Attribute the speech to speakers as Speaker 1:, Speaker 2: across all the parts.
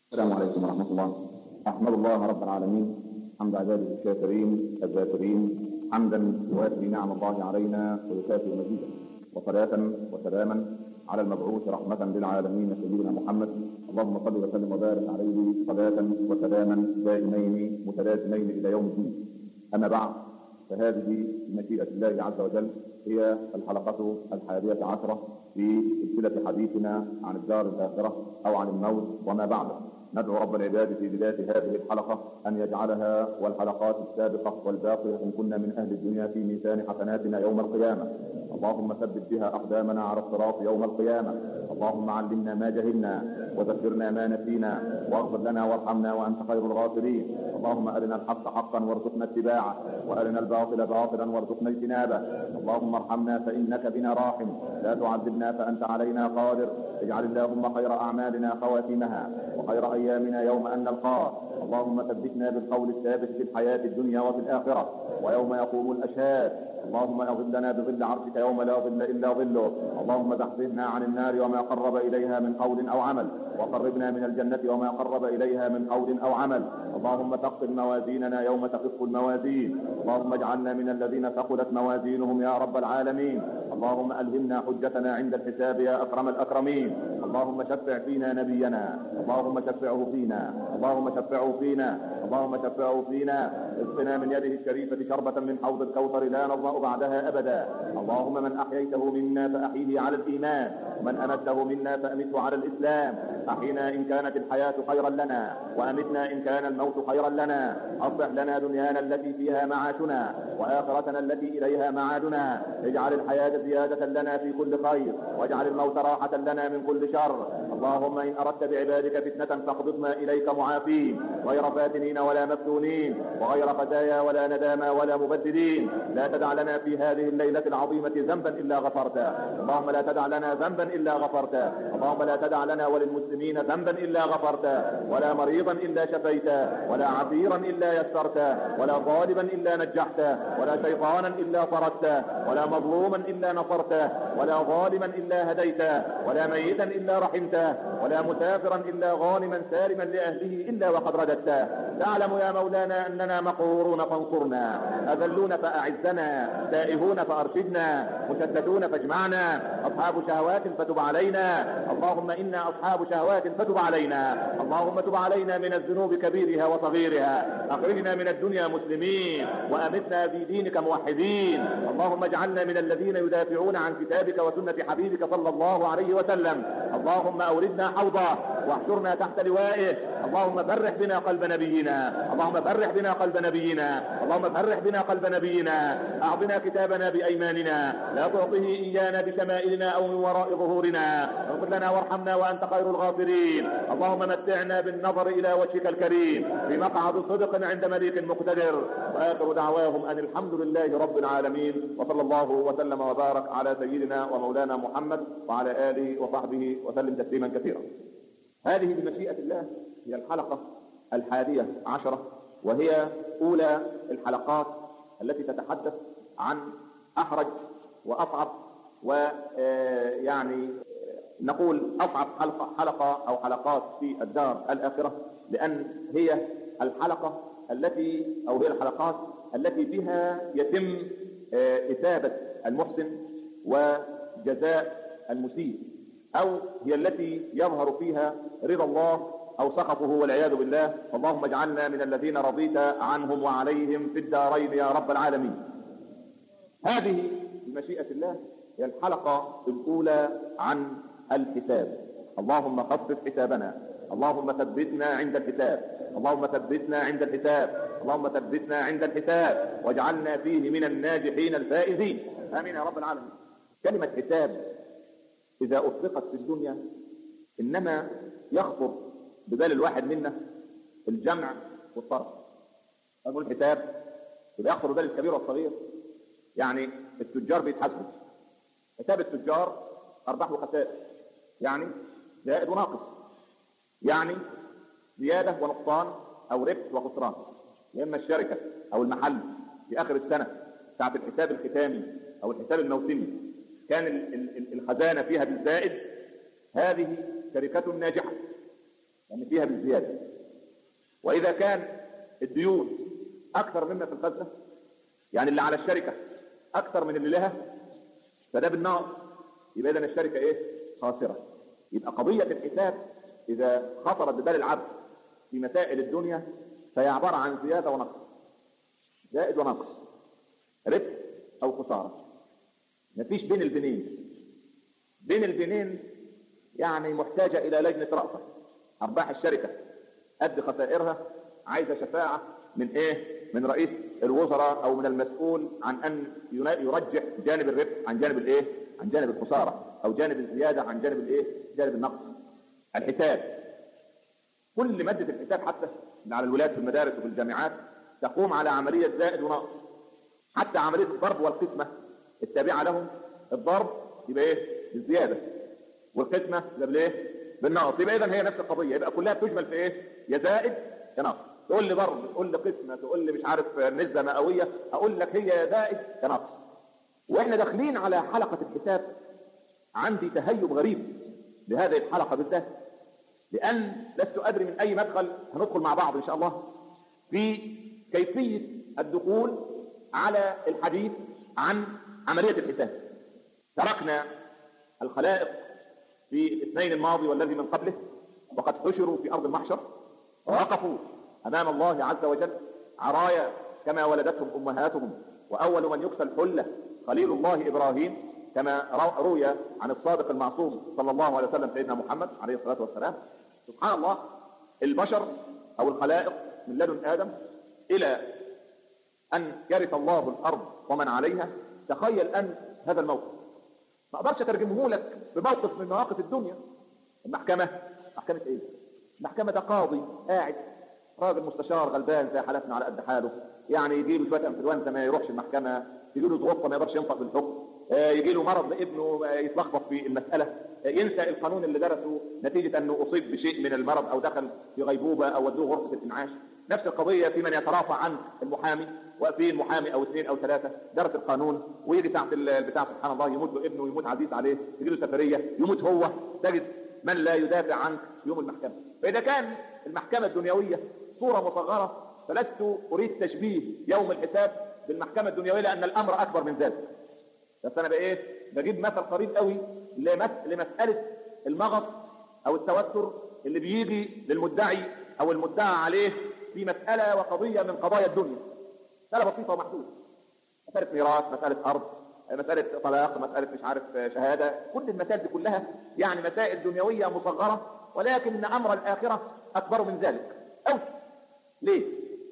Speaker 1: السلام عليكم ورحمة الله أحمد الله رب العالمين حمد عباده الشاكرين الذاكرين حمدا يوافي نعم الله علينا ويكافئ مزيدا وصلاة وسلاما على المبعوث رحمة للعالمين سيدنا محمد اللهم صل وسلم وبارك عليه صلاة وسلاما دائمين متلازمين إلى يوم الدين أما بعد فهذه بمشيئة الله عز وجل هي الحلقة الحادية عشرة في سلسلة حديثنا عن الدار الآخرة أو عن الموت وما بعده ندعو رب العباد في بداية هذه الحلقة أن يجعلها والحلقات السابقة والباقية إن كنا من أهل الدنيا في ميزان حسناتنا يوم القيامة اللهم ثبت بها أقدامنا على الصراط يوم القيامة اللهم علمنا ما جهلنا وذكرنا ما نسينا واغفر لنا وارحمنا وأنت خير الغافرين اللهم أرنا الحق حقا وارزقنا اتباعه وأرنا الباطل باطلا وارزقنا اجتنابه اللهم ارحمنا فإنك بنا راحم لا تعذبنا فأنت علينا قادر اجعل اللهم خير أعمالنا خواتمها وخير أيامنا يوم أن نلقاك اللهم ثبتنا بالقول الثابت في الحياة الدنيا وفي الآخرة ويوم يقوم الأشهاد اللهم أظلنا بظل عرشك يوم لا ظل إلا ظله اللهم زحزحنا عن النار وما قرب إليها من قول أو عمل وقربنا من الجنة وما قرب إليها من قول أو عمل اللهم ثقل موازيننا يوم تخف الموازين اللهم اجعلنا من الذين ثقلت موازينهم يا رب العالمين اللهم ألهمنا حجتنا عند الحساب يا أكرم الأكرمين اللهم شفع فينا نبينا اللهم شفعه فينا اللهم شفعه فينا اللهم شفعه فينا اسقنا من يده الشريفة شربة من حوض الكوثر لا نظمأ بعدها أبدا اللهم من أحييته منا فأحيه على الإيمان ومن أمته منا فأمته على الإسلام أحينا إن كانت الحياة خيرا لنا وأمتنا إن كان الموت خيرا لنا أصلح لنا دنيانا التي فيها معاشنا وآخرتنا التي إليها معادنا اجعل الحياة زيادة لنا في كل خير واجعل الموت راحة لنا من كل شر اللهم إن أردت بعبادك فتنة فاقبضنا إليك معافين غير فاتنين ولا مفتونين وغير خزايا ولا ندامى ولا مبددين لا تدع لنا في هذه الليلة العظيمة ذنبا إلا غفرته اللهم لا تدع لنا ذنبا إلا غفرته اللهم لا تدع لنا وللمسلمين ذنبا إلا غفرته ولا مريضا إلا شفيته ولا عسيرا إلا يسرته ولا ظالما إلا نجحته ولا شيطانا إلا طردته ولا مظلوما إلا نصرته ولا ظالما إلا هديته ولا ميتا إلا رحمته ولا مسافرا إلا غانما سالما لأهله إلا وقد رددته تعلم يا مولانا أننا مقهورون فانصرنا أذلون فأعزنا تائهون فأرشدنا مشتتون فاجمعنا أصحاب شهوات فتب علينا اللهم إنا أصحاب شهوات فتب علينا اللهم تب علينا من الذنوب كبيرها وصغيرها أخرجنا من الدنيا مسلمين وأمتنا في دينك موحدين اللهم اجعلنا من الذين يدافعون عن كتابك وسنة حبيبك صلى الله عليه وسلم اللهم أوردنا حوضه واحشرنا تحت لوائه اللهم فرح بنا قلب نبينا اللهم فرح بنا قلب نبينا اللهم فرح بنا قلب نبينا أعطنا كتابنا بأيماننا لا تعطه إيانا بشمائلنا أو من وراء ظهورنا اغفر لنا وارحمنا وأنت خير الغافرين اللهم متعنا بالنظر إلى وجهك الكريم بمقعد صدق عند مليك مقتدر وآخر دعواهم أن الحمد لله رب العالمين وصلى الله وسلم وبارك على سيدنا ومولانا محمد وعلى آله وصحبه وسلم تسليما كثيرا هذه بمشيئة الله هي الحلقة الحادية عشرة وهي أولى الحلقات التي تتحدث عن أحرج وأصعب ويعني نقول أصعب حلقة, حلقة أو حلقات في الدار الآخرة لأن هي الحلقة التي أو هي الحلقات التي بها يتم إثابة المحسن وجزاء المسيء أو هي التي يظهر فيها رضا الله أو سخطه والعياذ بالله اللهم اجعلنا من الذين رضيت عنهم وعليهم في الدارين يا رب العالمين هذه بمشيئة الله هي الحلقة الأولى عن الحساب اللهم خفف حسابنا اللهم ثبتنا عند الحساب اللهم ثبتنا عند الحساب اللهم ثبتنا عند الحساب واجعلنا فيه من الناجحين الفائزين آمين يا رب العالمين كلمة حساب إذا أطلقت في الدنيا إنما يخطر ببال الواحد منا الجمع والطرف أقول حساب يبقى يخطر ببال الكبير والصغير يعني التجار بيتحاسبوا حساب التجار أرباح وخسائر يعني زائد وناقص يعني زيادة ونقصان أو ربح وخسران يا إما الشركة أو المحل في آخر السنة ساعة الحساب الختامي أو الحساب الموسمي كان الخزانة فيها بالزائد هذه شركة ناجحة يعني فيها بالزيادة وإذا كان الديون أكثر مما في الخزنة يعني اللي على الشركة أكثر من اللي لها فده بالنقص يبقى إذا الشركة إيه؟ خاسرة يبقى قضية الحساب إذا خطرت ببال العبد في مسائل الدنيا فهي عبارة عن زيادة ونقص زائد ونقص ربح أو خسارة مفيش بين البنين بين البنين يعني محتاجة إلى لجنة رأفة أرباح الشركة قد خسائرها عايزة شفاعة من إيه؟ من رئيس الوزراء أو من المسؤول عن أن يرجح جانب الربح عن جانب الإيه؟ عن جانب الخسارة أو جانب الزيادة عن جانب الإيه؟ جانب النقص الحساب كل مادة الحساب حتى اللي على الولاد في المدارس وفي الجامعات تقوم على عملية زائد ونقص حتى عملية الضرب والقسمة التابعة لهم الضرب يبقى ايه بالزيادة والقسمة يبقى بالايه بالنقص يبقى اذا هي نفس القضية يبقى كلها بتجمل في ايه يا زائد يا نقص تقول لي ضرب تقول لي قسمة تقول لي مش عارف نسبة مئوية اقول لك هي يا زائد يا نقص واحنا داخلين على حلقة الحساب عندي تهيب غريب لهذه الحلقة بالذات لأن لست أدري من أي مدخل هندخل مع بعض إن شاء الله في كيفية الدخول على الحديث عن عملية الحساب تركنا الخلائق في الاثنين الماضي والذي من قبله وقد حشروا في أرض المحشر ووقفوا أمام الله عز وجل عرايا كما ولدتهم أمهاتهم وأول من يكسى الحلة خليل الله إبراهيم كما روي عن الصادق المعصوم صلى الله عليه وسلم سيدنا محمد عليه الصلاة والسلام سبحان الله البشر أو الخلائق من لدن آدم إلى أن يرث الله الأرض ومن عليها تخيل أن هذا الموقف ما أقدرش أترجمه لك بموقف من مواقف الدنيا المحكمة محكمة إيه؟ المحكمة ده قاضي قاعد راجل مستشار غلبان زي حالتنا على قد حاله يعني يجي له شويه انفلونزا ما يروحش المحكمه يجي له ظروف ما يقدرش ينطق بالحكم يجي له مرض لابنه يتلخبط في المساله ينسى القانون اللي درسه نتيجه انه اصيب بشيء من المرض او دخل في غيبوبه او ودوه غرفه الانعاش نفس القضيه في من يترافع عن المحامي وفي المحامي او اثنين او ثلاثه درس القانون ويجي ساعه البتاع سبحان الله يموت له ابنه يموت عزيز عليه يجي له سفريه يموت هو تجد من لا يدافع عنك يوم المحكمه فاذا كان المحكمه الدنيويه صوره مصغره فلست اريد تشبيه يوم الحساب بالمحكمه الدنيويه لان الامر اكبر من ذلك بس انا بايه بجيب مثل قريب قوي لمساله المغص او التوتر اللي بيجي للمدعي او المدعى عليه في مساله وقضيه من قضايا الدنيا مساله بسيطه ومحدوده مساله ميراث مساله ارض مساله طلاق مساله مش عارف شهاده كل المسائل دي كلها يعني مسائل دنيويه مصغره ولكن امر الاخره اكبر من ذلك او ليه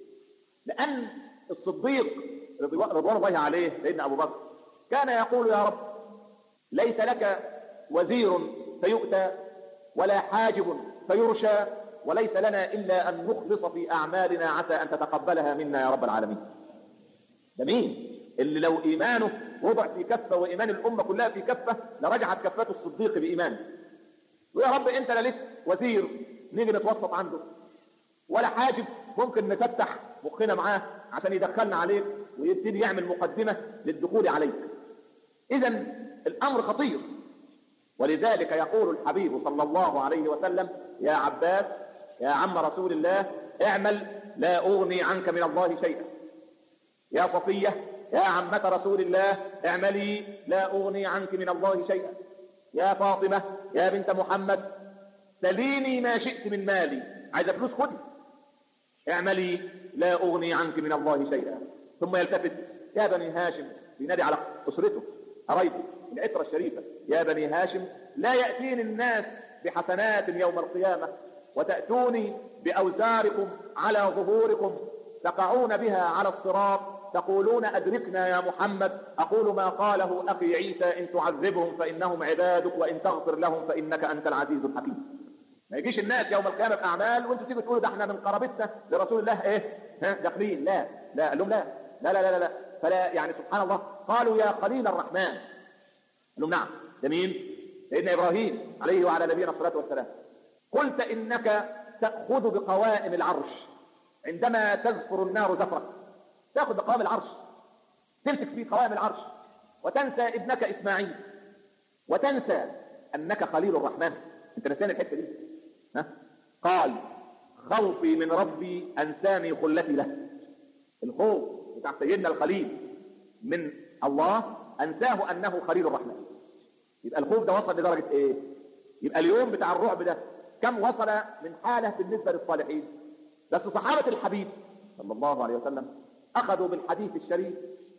Speaker 1: لان الصديق رضوان الله عليه سيدنا ابو بكر كان يقول يا رب ليس لك وزير فيؤتى ولا حاجب فيرشى وليس لنا إلا أن نخلص في أعمالنا عسى أن تتقبلها منا يا رب العالمين ده مين اللي لو إيمانه وضع في كفة وإيمان الأمة كلها في كفة لرجعت كفته الصديق بإيمانه ويا رب أنت لا لك وزير نيجي نتوسط عنده ولا حاجب ممكن نفتح مخنا معاه عشان يدخلنا عليك ويبتدي يعمل مقدمة للدخول عليك إذا الأمر خطير ولذلك يقول الحبيب صلى الله عليه وسلم يا عباس يا عم رسول الله اعمل لا أغني عنك من الله شيئا يا صفية يا عمة رسول الله اعملي لا أغني عنك من الله شيئا يا فاطمة يا بنت محمد سليني ما شئت من مالي عايزة فلوس خدي اعملي لا أغني عنك من الله شيئا ثم يلتفت يا بني هاشم بينادي على أسرته قرايبه العترة الشريفة يا بني هاشم لا يأتيني الناس بحسنات يوم القيامة وتأتوني بأوزاركم على ظهوركم تقعون بها على الصراط تقولون أدركنا يا محمد أقول ما قاله أخي عيسى إن تعذبهم فإنهم عبادك وإن تغفر لهم فإنك أنت العزيز الحكيم ما يجيش الناس يوم القيامة بأعمال وانتوا تيجوا تقولوا ده احنا من قرابتنا لرسول الله ايه ها داخلين لا لا قال لهم لا لا لا لا لا فلا يعني سبحان الله قالوا يا خليل الرحمن قال لهم نعم ده مين سيدنا ابراهيم عليه وعلى نبينا الصلاه والسلام قلت انك تاخذ بقوائم العرش عندما تزفر النار زفره تاخذ بقوائم العرش تمسك في قوائم العرش وتنسى ابنك اسماعيل وتنسى انك خليل الرحمن انت نسيان الحته دي ها قال خوفي من ربي انساني خلتي له الخوف بتاع سيدنا الخليل من الله انساه انه خليل الرحمن يبقى الخوف ده وصل لدرجه ايه يبقى اليوم بتاع الرعب ده كم وصل من حاله بالنسبه للصالحين بس صحابه الحبيب صلى الله عليه وسلم اخذوا بالحديث الشريف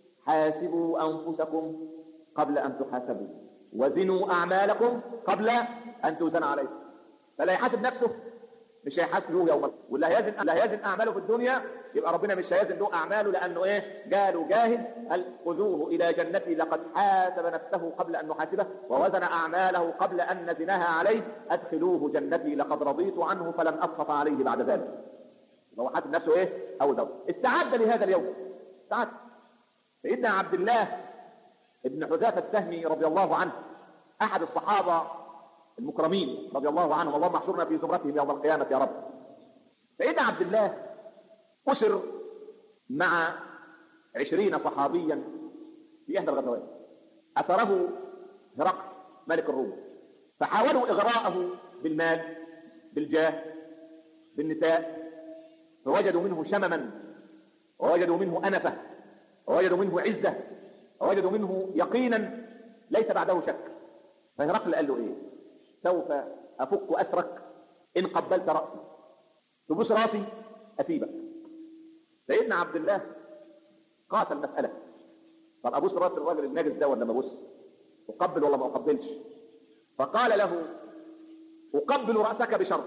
Speaker 1: حاسبوا انفسكم قبل ان تحاسبوا وزنوا اعمالكم قبل ان توزن عليكم فلا يحاسب نفسه مش هيحاسبه يوم القيامه واللي هيزن اللي هيزن اعماله في الدنيا يبقى ربنا مش هيزن له اعماله لانه ايه قالوا جاهل قال خذوه الى جنتي لقد حاسب نفسه قبل ان نحاسبه ووزن اعماله قبل ان نزنها عليه ادخلوه جنتي لقد رضيت عنه فلن اسخط عليه بعد ذلك هو حاسب نفسه ايه او دور استعد لهذا اليوم استعد سيدنا عبد الله ابن حذافه السهمي رضي الله عنه احد الصحابه المكرمين رضي الله عنهم اللهم احشرنا في زمرتهم يوم القيامة يا رب سيدنا عبد الله أسر مع عشرين صحابيا في إحدى الغزوات أسره هرقل ملك الروم فحاولوا إغراءه بالمال بالجاه بالنساء فوجدوا منه شمما ووجدوا منه أنفة ووجدوا منه عزة ووجدوا منه يقينا ليس بعده شك فهرقل قال له ايه سوف افك اسرك ان قبلت راسي تبوس راسي اسيبك سيدنا عبد الله قاتل مساله طب ابوس راس الراجل الناجس ده ولا ما ابوس اقبل ولا ما اقبلش فقال له اقبل راسك بشرط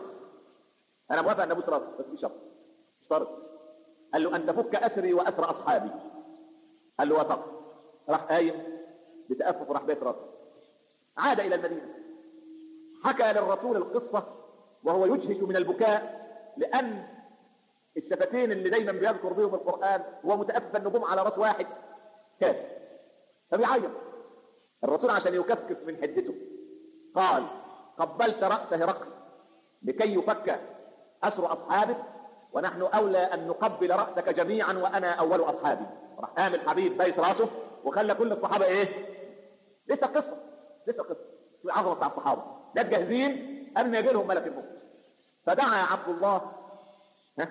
Speaker 1: انا موافق ان ابوس راسك بس بشرط اشترط قال له ان تفك اسري واسر اصحابي قال له وافق راح قايم بتأفف وراح بيت راسه عاد الى المدينه حكى للرسول القصة وهو يجهش من البكاء لأن الشفتين اللي دايما بيذكر بهم القرآن هو متأفف النجوم على راس واحد كاف فبيعيط الرسول عشان يكفكف من حدته قال قبلت رأس هرقل لكي يفك أسر أصحابك ونحن أولى أن نقبل رأسك جميعا وأنا أول أصحابي راح قام الحبيب بايس راسه وخلى كل الصحابة إيه لسه قصة لسه قصة في عظمة بتاع الصحابة ده جاهزين قبل ما يجي لهم ملك الموت فدعا عبد الله ها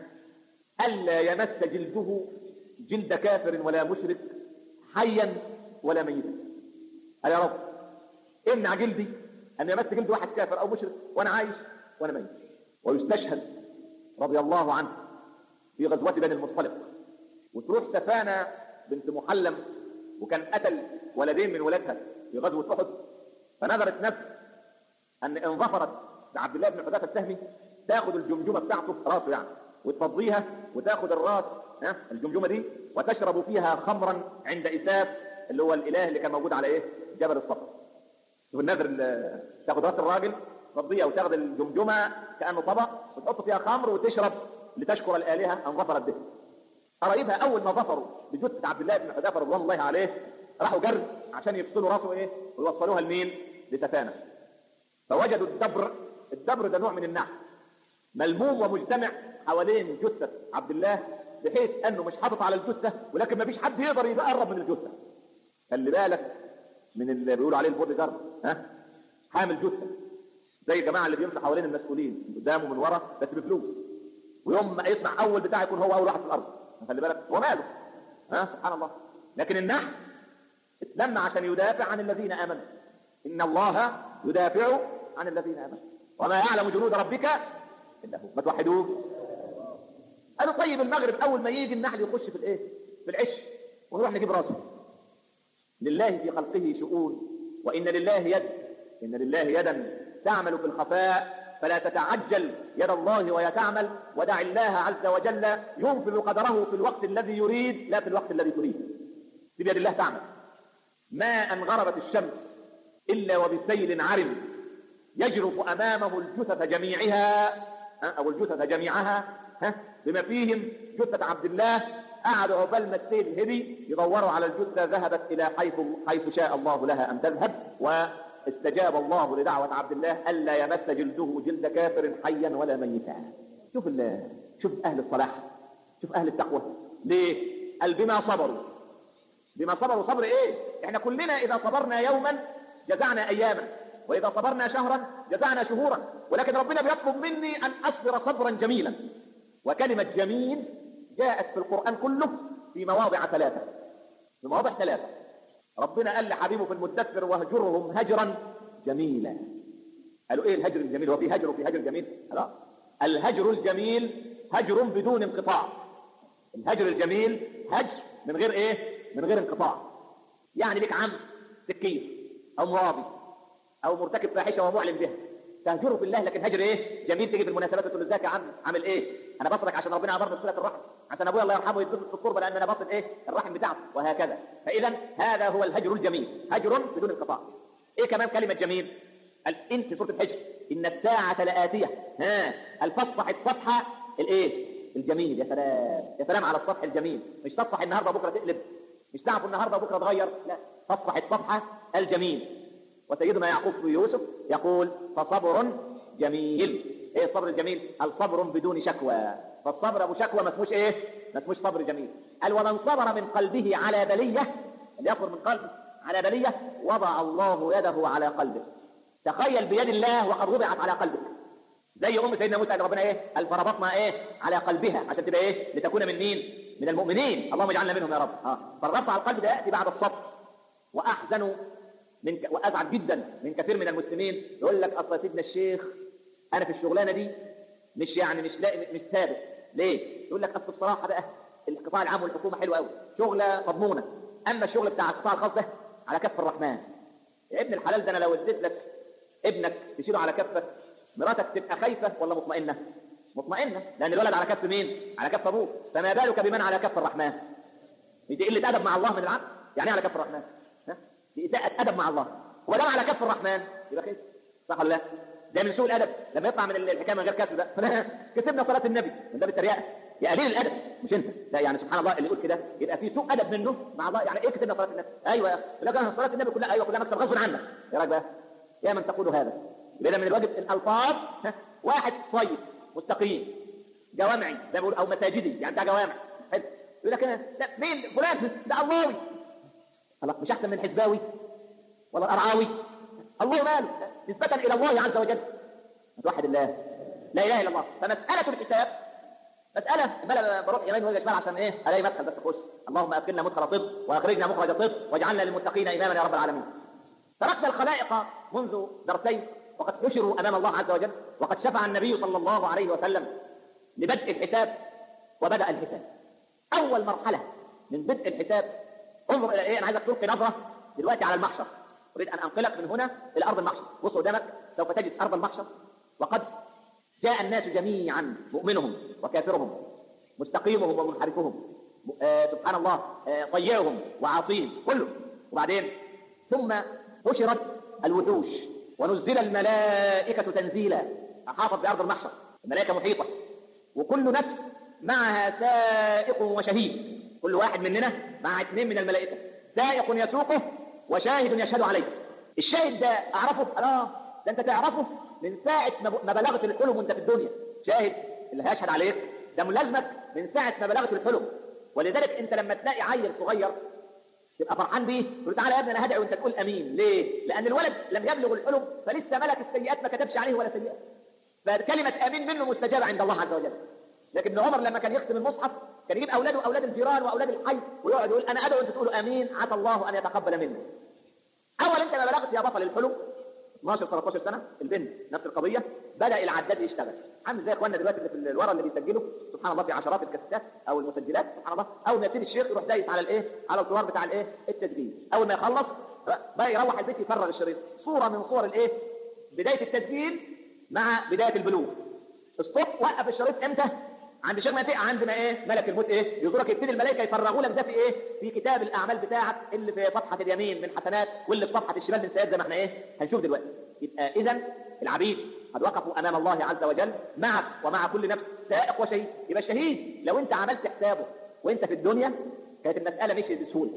Speaker 1: الا يمس جلده جلد كافر ولا مشرك حيا ولا ميتا قال يا رب امنع جلدي ان يمس جلد واحد كافر او مشرك وانا عايش وانا ميت ويستشهد رضي الله عنه في غزوة بني المصطلق وتروح سفانة بنت محلم وكان قتل ولدين من ولادها في غزوة أحد فنظرت نفس ان ان ظفرت بعبد الله بن حذافه السهمي تاخذ الجمجمه بتاعته راسه يعني وتفضيها وتاخذ الراس ها الجمجمه دي وتشرب فيها خمرا عند اساف اللي هو الاله اللي كان موجود على ايه؟ جبل الصفر. شوف النذر تاخذ راس الراجل تفضيها وتاخذ الجمجمه كانه طبق وتحط فيها خمر وتشرب لتشكر الالهه ان ظفرت به. قرايبها اول ما ظفروا بجثه عبد الله بن حذافه رضوان الله عليه راحوا جر عشان يفصلوا راسه ايه؟ ويوصلوها لمين؟ لسفانه. فوجدوا الدبر الدبر ده نوع من النحل ملموم ومجتمع حوالين جثة عبد الله بحيث انه مش حاطط على الجثة ولكن ما فيش حد يقدر يقرب من الجثة خلي بالك من اللي بيقولوا عليه البودي جارد ها حامل جثة زي الجماعة اللي بيمشوا حوالين المسؤولين من قدام ومن ورا بس بفلوس ويوم ما يسمع اول بتاع يكون هو اول واحد في الارض خلي بالك هو ماله ها سبحان الله لكن النحل اتلم عشان يدافع عن الذين امنوا ان الله يدافع عن الذين امنوا وما يعلم جنود ربك الا هو ما توحدوه قالوا طيب المغرب اول ما يجي النحل يخش في الايه في العش ونروح نجيب راسه لله في خلقه شؤون وان لله يد ان لله يدا تعمل في الخفاء فلا تتعجل يد الله وهي تعمل ودع الله عز وجل ينفذ قدره في الوقت الذي يريد لا في الوقت الذي تريد في بيد الله تعمل ما ان غربت الشمس الا وبسيل عرم يجرف امامه الجثث جميعها او الجثث جميعها ها بما فيهم جثة عبد الله قعدوا عقبال ما السيل هدي يدوروا على الجثة ذهبت إلى حيث حيث شاء الله لها أن تذهب واستجاب الله لدعوة عبد الله ألا يمس جلده جلد كافر حيا ولا ميتا شوف شوف أهل الصلاح شوف أهل التقوى ليه؟ قال بما صبروا بما صبروا صبر إيه؟ إحنا كلنا إذا صبرنا يوما جزعنا أياما واذا صبرنا شهرا جزعنا شهورا ولكن ربنا بيطلب مني ان اصبر صبرا جميلا وكلمه جميل جاءت في القران كله في مواضع ثلاثه في مواضع ثلاثه ربنا قال لحبيبه في المدثر واهجرهم هجرا جميلا قالوا ايه الهجر الجميل هو في هجر وفي هجر جميل لا الهجر الجميل هجر بدون انقطاع الهجر الجميل هجر من غير ايه من غير انقطاع يعني لك عم سكين او مواضي او مرتكب فاحشه ومعلن بها تهجره في الله لكن هجر ايه جميل تيجي في المناسبات تقول له ازيك يا عم عامل ايه انا بصلك عشان ربنا امرني بصله الرحم عشان ابويا الله يرحمه يتبسط في التربه لان انا بصل ايه الرحم بتاعته وهكذا فاذا هذا هو الهجر الجميل هجر بدون انقطاع ايه كمان كلمه جميل قال انت في سوره الحجر ان الساعه لاتيه ها الفصفح الصفحه الايه الجميل يا سلام يا سلام على الصفح الجميل مش تصفح النهارده بكره تقلب مش تعرف النهارده بكره تغير لا تصفح الصفحه الجميل وسيدنا يعقوب في يوسف يقول فصبر جميل ايه الصبر الجميل الصبر بدون شكوى فالصبر ابو شكوى ما اسموش ايه ما اسموش صبر جميل قال ومن صبر من قلبه على بليه اللي يصبر من قلبه على بليه وضع الله يده على قلبه تخيل بيد الله وقد وضعت على قلبك زي ام سيدنا موسى قال ربنا ايه قال فربطنا ايه على قلبها عشان تبقى ايه لتكون من مين من المؤمنين اللهم اجعلنا منهم يا رب اه فالربط على القلب ده ياتي بعد الصبر واحزن من ك... وازعج جدا من كثير من المسلمين يقول لك اصل يا سيدنا الشيخ انا في الشغلانه دي مش يعني مش لاقي مش ثابت ليه؟ يقول لك اصل بصراحه بقى القطاع العام والحكومه حلوه قوي شغله مضمونه اما الشغل بتاع القطاع الخاص ده على كف الرحمن يا ابن الحلال ده انا لو اديت لك ابنك تشيله على كفك مراتك تبقى خايفه ولا مطمئنه؟ مطمئنه لان الولد على كف مين؟ على كف ابوه فما بالك بمن على كف الرحمن؟ دي قله ادب مع الله من العبد يعني ايه على كف الرحمن؟ ها؟ دي اساءه ادب مع الله هو ده على كف الرحمن يبقى خير صح ولا لا؟ ده من سوء الادب لما يطلع من الحكايه من غير كسب ده كسبنا صلاه النبي من باب التريقه يا قليل الادب مش انت لا يعني سبحان الله اللي يقول كده يبقى في سوء ادب منه مع الله يعني ايه كسبنا صلاه النبي ايوه لكن صلاه النبي كلها ايوه كلها مكسب غصب عنك يا راجل بقى يا من تقول هذا يبقى من الواجب الالفاظ واحد طيب مستقيم جوامعي زي ما بيقول او مساجدي يعني بتاع جوامع حلو يقول لك لا مين فلان ده اللهوي الله مش احسن من حزباوي ولا الارعاوي الله ماله نسبة إلى الله عز وجل توحد الله لا إله إلا الله فمسألة الحساب مسألة ما بروح يمين وجه شمال عشان إيه ألاقي مدخل بس أخش اللهم أدخلنا مدخل صدق وأخرجنا مخرج صدق واجعلنا للمتقين إماما يا رب العالمين تركنا الخلائق منذ درسين وقد حشروا أمام الله عز وجل وقد شفع النبي صلى الله عليه وسلم لبدء الحساب وبدأ الحساب أول مرحلة من بدء الحساب انظر إلى إيه أنا عايزك تلقي نظرة دلوقتي على المحشر أريد أن أنقلك من هنا إلى أرض المحشر بص قدامك سوف تجد أرض المحشر وقد جاء الناس جميعا مؤمنهم وكافرهم مستقيمهم ومنحرفهم آه سبحان الله آه طيعهم وعاصيهم كله وبعدين ثم حشرت الوحوش ونزل الملائكة تنزيلا أحاطت بأرض المحشر الملائكة محيطة وكل نفس معها سائق وشهيد كل واحد مننا مع اثنين من الملائكة سائق يسوقه وشاهد يشهد عليه الشاهد ده اعرفه اه ده انت تعرفه من ساعة ما بلغت الحلم وانت في الدنيا شاهد اللي هيشهد عليك ده ملازمك من ساعة ما بلغت الحلم ولذلك انت لما تلاقي عيل صغير تبقى فرحان بيه تقول تعالى يا ابني انا هدعي وانت تقول امين ليه؟ لان الولد لم يبلغ الحلم فلسه ملك السيئات ما كتبش عليه ولا سيئات فكلمة امين منه مستجابة عند الله عز وجل لكن عمر لما كان يختم المصحف كان يجيب اولاده واولاد الجيران واولاد الحي ويقعد يقول انا ادعو وانت تقول امين عسى الله ان يتقبل منه اول انت ما بلغت يا بطل الحلم 12 13 سنه البنت نفس القضيه بدا العداد يشتغل عامل زي اخواننا دلوقتي اللي في الورا اللي بيسجلوا سبحان الله في عشرات الكاسيتات او المسجلات سبحان الله اول ما يبتدي الشيخ يروح دايس على الايه على الزرار بتاع الايه التسجيل اول ما يخلص بقى يروح البيت يفرغ الشريط صوره من صور الايه بدايه التسجيل مع بدايه البلوغ الصبح وقف الشريط امتى عند شيخ منطقه عندنا ايه ملك الموت ايه يزورك يبتدي الملائكه يفرغوا لك ده في ايه في كتاب الاعمال بتاعك اللي في صفحه اليمين من حسنات واللي في صفحه الشمال من سيئات زي ما احنا ايه هنشوف دلوقتي يبقى اذا العبيد قد وقفوا امام الله عز وجل معك ومع كل نفس سائق وشهيد يبقى الشهيد لو انت عملت حسابه وانت في الدنيا كانت المساله مشيت بسهوله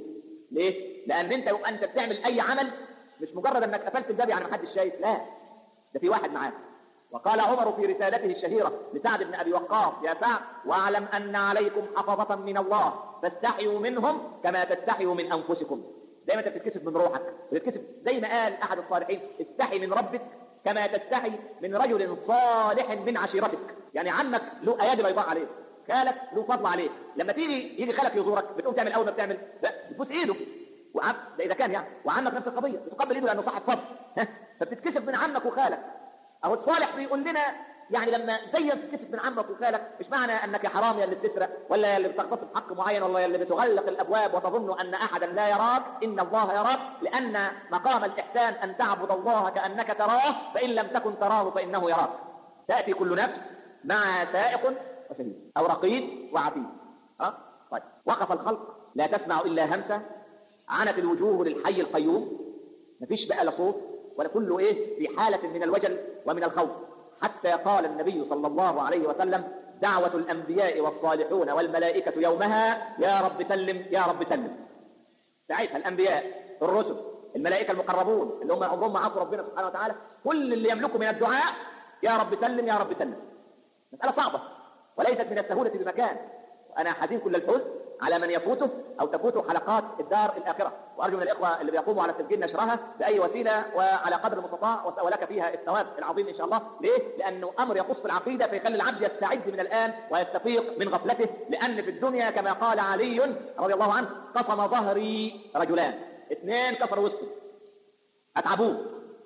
Speaker 1: ليه لان انت انت بتعمل اي عمل مش مجرد انك قفلت الباب يعني محدش شايف لا ده في واحد معاك وقال عمر في رسالته الشهيرة لسعد بن أبي وقاص يا سعد واعلم أن عليكم حفظة من الله فاستحيوا منهم كما تستحيوا من أنفسكم
Speaker 2: زي ما انت بتتكسف من روحك بتتكسف زي ما قال احد الصالحين استحي من ربك كما تستحي من رجل صالح من عشيرتك يعني عمك له ايادي بيضاء عليك خالك له فضل عليك لما تيجي يجي خالك يزورك بتقوم تعمل اول ما بتعمل لا تبوس ايده وعم ده اذا كان يعني وعمك نفس القضيه بتقبل ايده لانه صاحب فضل ها فبتتكسف من عمك وخالك اهو الصالح بيقول لنا يعني لما زي تتكسف من عمك وخالك مش معنى انك حرام يا اللي بتسرق ولا يا اللي بتغتصب حق معين ولا يا اللي بتغلق الابواب وتظن ان احدا لا يراك ان الله يراك لان مقام الاحسان ان تعبد الله كانك تراه فان لم تكن تراه فانه يراك تاتي كل نفس مع سائق وشهيد او رقيب وعتيد ها طيب وقف الخلق لا تسمع الا همسه عنت الوجوه للحي القيوم مفيش بقى لا صوت ولا كله ايه في حاله من الوجل ومن الخوف حتى قال النبي صلى الله عليه وسلم دعوة الأنبياء والصالحون والملائكة يومها يا رب سلم يا رب سلم ساعتها الأنبياء الرسل الملائكة المقربون اللي هم عمرهم معاصوا ربنا سبحانه وتعالى كل اللي يملكوا من الدعاء يا رب سلم يا رب سلم مسألة صعبة وليست من السهولة بمكان وأنا حزين كل الحزن على من يفوته أو تفوته حلقات الدار الآخرة وأرجو من الإخوة اللي بيقوموا على تسجيل نشرها بأي وسيلة وعلى قدر المستطاع ولك فيها الثواب العظيم إن شاء الله ليه؟ لأنه أمر يخص العقيدة فيخلي العبد يستعد من الآن ويستفيق من غفلته لأن في الدنيا كما قال علي رضي الله عنه قصم ظهري رجلان اثنين كسروا وسطه أتعبوه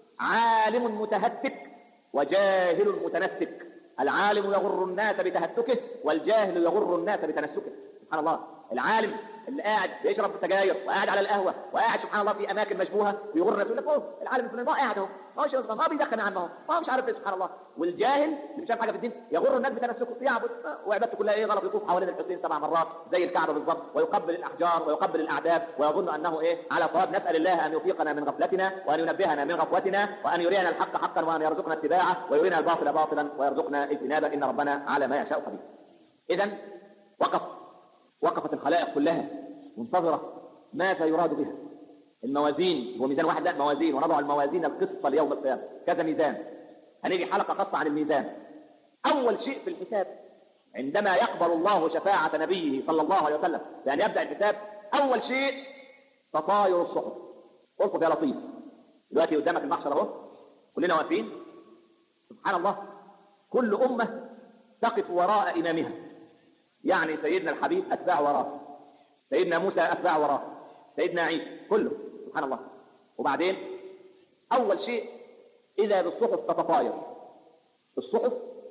Speaker 2: عالم متهتك وجاهل متنسك العالم يغر الناس بتهتكه والجاهل يغر الناس بتنسكه سبحان الله العالم اللي قاعد بيشرب سجاير وقاعد على القهوه وقاعد سبحان الله في اماكن مشبوهه ويغر الناس يقول لك اوه العالم الفلاني ما قاعد اهو ما هوش ما بيدخن عنه اهو ما هو مش عارف ايه سبحان الله والجاهل اللي مش عارف حاجه في الدين يغر الناس بتنسكه يعبد وعبادته كلها ايه غلط يطوف حوالين الحسين سبع مرات زي الكعبه بالظبط ويقبل الاحجار ويقبل الاعداب ويظن انه ايه على صواب نسال الله ان يفيقنا من غفلتنا وان ينبهنا من غفوتنا وان يرينا الحق حقا وان يرزقنا اتباعه ويرينا الباطل باطلا ويرزقنا اجتنابه ان ربنا على ما يشاء قدير اذا وقف وقفت الخلائق كلها منتظرة ماذا يراد بها الموازين هو ميزان واحد لا موازين ونضع الموازين القسط ليوم القيامة كذا ميزان هنيجي حلقة خاصة عن الميزان أول شيء في الحساب عندما يقبل الله شفاعة نبيه صلى الله عليه وسلم بأن يبدأ الحساب أول شيء تطاير الصحف القف يا لطيف دلوقتي قدامك المحشر اهو كلنا واقفين سبحان الله كل أمة تقف وراء إمامها يعني سيدنا الحبيب أتباع وراه سيدنا موسى أتباع وراه سيدنا عيسى كله سبحان الله وبعدين أول شيء إذا بالصحف تتطاير الصحف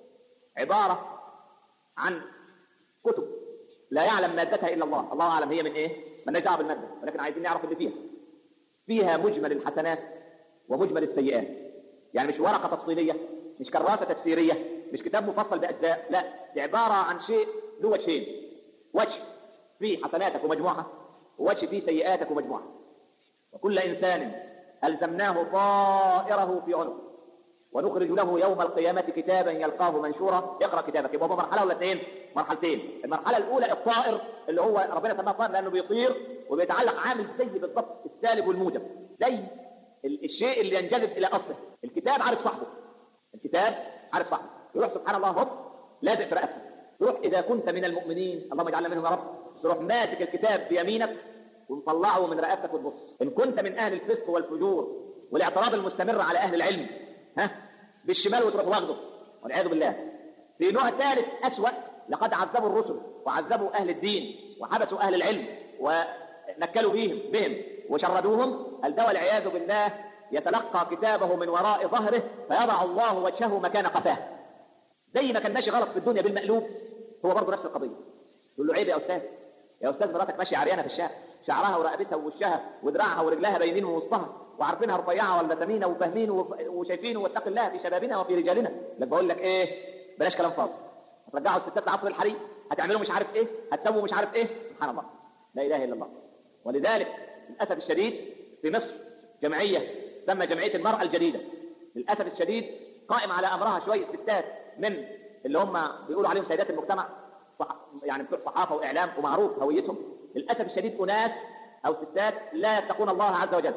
Speaker 2: عبارة عن كتب لا يعلم مادتها إلا الله الله أعلم هي من إيه من دعوه بالمادة ولكن عايزين نعرف اللي فيها فيها مجمل الحسنات ومجمل السيئات يعني مش ورقة تفصيلية مش كراسة تفسيرية مش كتاب مفصل بأجزاء لا دي عبارة عن شيء له وجهين وجه فيه حسناتك ومجموعة ووجه فيه سيئاتك ومجموعة وكل إنسان ألزمناه طائره في عنقه ونخرج له يوم القيامة كتابا يلقاه منشورا اقرأ كتابك يبقى هو مرحلة ولا اثنين؟ مرحلتين المرحلة الأولى الطائر اللي هو ربنا سماه طائر لأنه بيطير وبيتعلق عامل زي بالضبط السالب والموجب زي الشيء اللي ينجذب إلى أصله الكتاب عارف صاحبه الكتاب عارف صاحبه يروح سبحان الله هوب لازق في رقبته تروح إذا كنت من المؤمنين اللهم اجعلنا منهم يا رب تروح ماسك الكتاب بيمينك ومطلعه من رقبتك وتبص إن كنت من أهل الفسق والفجور والاعتراض المستمر على أهل العلم ها بالشمال وتروح واخده والعياذ بالله في نوع ثالث أسوأ لقد عذبوا الرسل وعذبوا أهل الدين وحبسوا أهل العلم ونكلوا بهم بهم وشردوهم الدواء والعياذ بالله يتلقى كتابه من وراء ظهره فيضع الله وجهه مكان قفاه زي ما كان ماشي غلط في الدنيا بالمقلوب هو برضه نفس القضيه يقول له عيب يا استاذ يا استاذ مراتك ماشيه عريانه في الشارع شعرها ورقبتها ووشها ودراعها ورجلها باينين ووسطها وعارفينها رفيعه ولا سمينه وفاهمين وشايفين واتق الله في شبابنا وفي رجالنا لك بقول لك ايه بلاش كلام فاضي هترجعوا الستات لعصر الحريم هتعملوا مش عارف ايه هتسووا مش عارف ايه سبحان الله لا اله الا الله ولذلك للاسف الشديد في مصر جمعيه تسمى جمعيه المراه الجديده للاسف الشديد قائم على امرها شويه ستات من اللي هم بيقولوا عليهم سيدات المجتمع يعني بتوع صحافه واعلام ومعروف هويتهم للاسف الشديد اناس او ستات لا يتقون الله عز وجل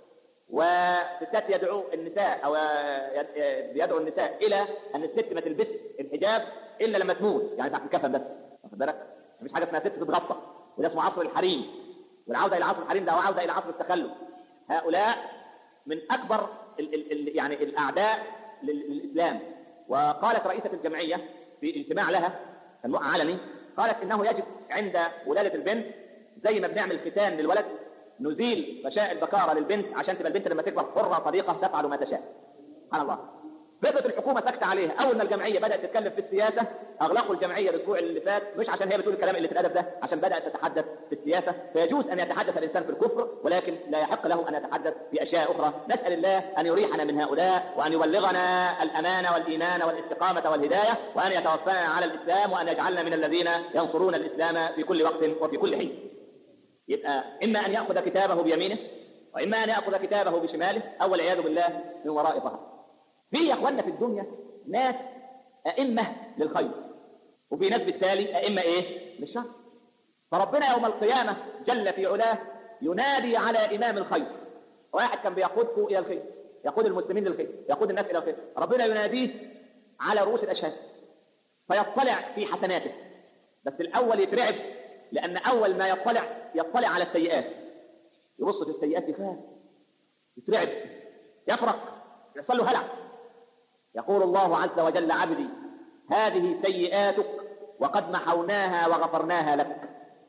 Speaker 2: وستات يدعو النساء او يدعو النساء الى ان الست ما تلبس الحجاب الا لما تموت يعني تحت الكفن بس واخد بالك مفيش حاجه اسمها ست تتغطى وده اسمه عصر الحريم والعوده الى عصر الحريم ده وعوده الى عصر التخلف هؤلاء من اكبر ال ال ال يعني الاعداء لل- للاسلام وقالت رئيسه الجمعيه في اجتماع لها كان علني قالت انه يجب عند ولاده البنت زي ما بنعمل ختان للولد نزيل غشاء البكاره للبنت عشان تبقى البنت لما تكبر حره طليقه تفعل ما تشاء سبحان الله فضلت الحكومه ساكته عليها اول ما الجمعيه بدات تتكلم في السياسه اغلقوا الجمعيه الاسبوع اللي فات مش عشان هي بتقول الكلام اللي في الادب ده عشان بدات تتحدث في السياسه فيجوز ان يتحدث الانسان في الكفر ولكن لا يحق له ان يتحدث في اشياء اخرى نسال الله ان يريحنا من هؤلاء وان يبلغنا الامان والايمان والاستقامه والهدايه وان يتوفانا على الاسلام وان يجعلنا من الذين ينصرون الاسلام في كل وقت وفي كل حين يبقى اما ان ياخذ كتابه بيمينه واما ان ياخذ كتابه بشماله او والعياذ بالله من وراء ظهره في يا اخواننا في الدنيا ناس ائمه للخير وفي ناس بالتالي ائمه ايه للشر فربنا يوم القيامه جل في علاه ينادي على امام الخير واحد كان بيقودكم الى الخير يقود المسلمين للخير يقود الناس الى الخير ربنا يناديه على رؤوس الاشهاد فيطلع في حسناته بس الاول يترعب لان اول ما يطلع يطلع على السيئات يبص في السيئات يخاف يترعب يفرق يحصل له هلع يقول الله عز وجل عبدي هذه سيئاتك وقد محوناها وغفرناها لك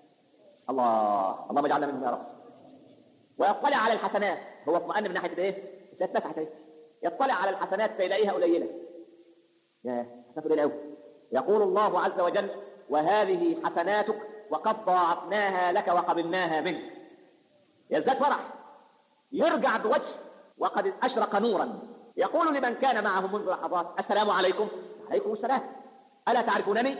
Speaker 2: الله اللهم اجعلنا منهم يا رب ويطلع على الحسنات هو اطمأن من ناحيه ايه؟ اتسعت ايه؟ يطلع على الحسنات فيلاقيها قليله يا حسنات قليله قوي يقول الله عز وجل وهذه حسناتك وقد ضاعفناها لك وقبلناها منك يزداد فرح يرجع بوجه وقد اشرق نورا يقول لمن كان معه منذ لحظات السلام عليكم عليكم السلام الا تعرفونني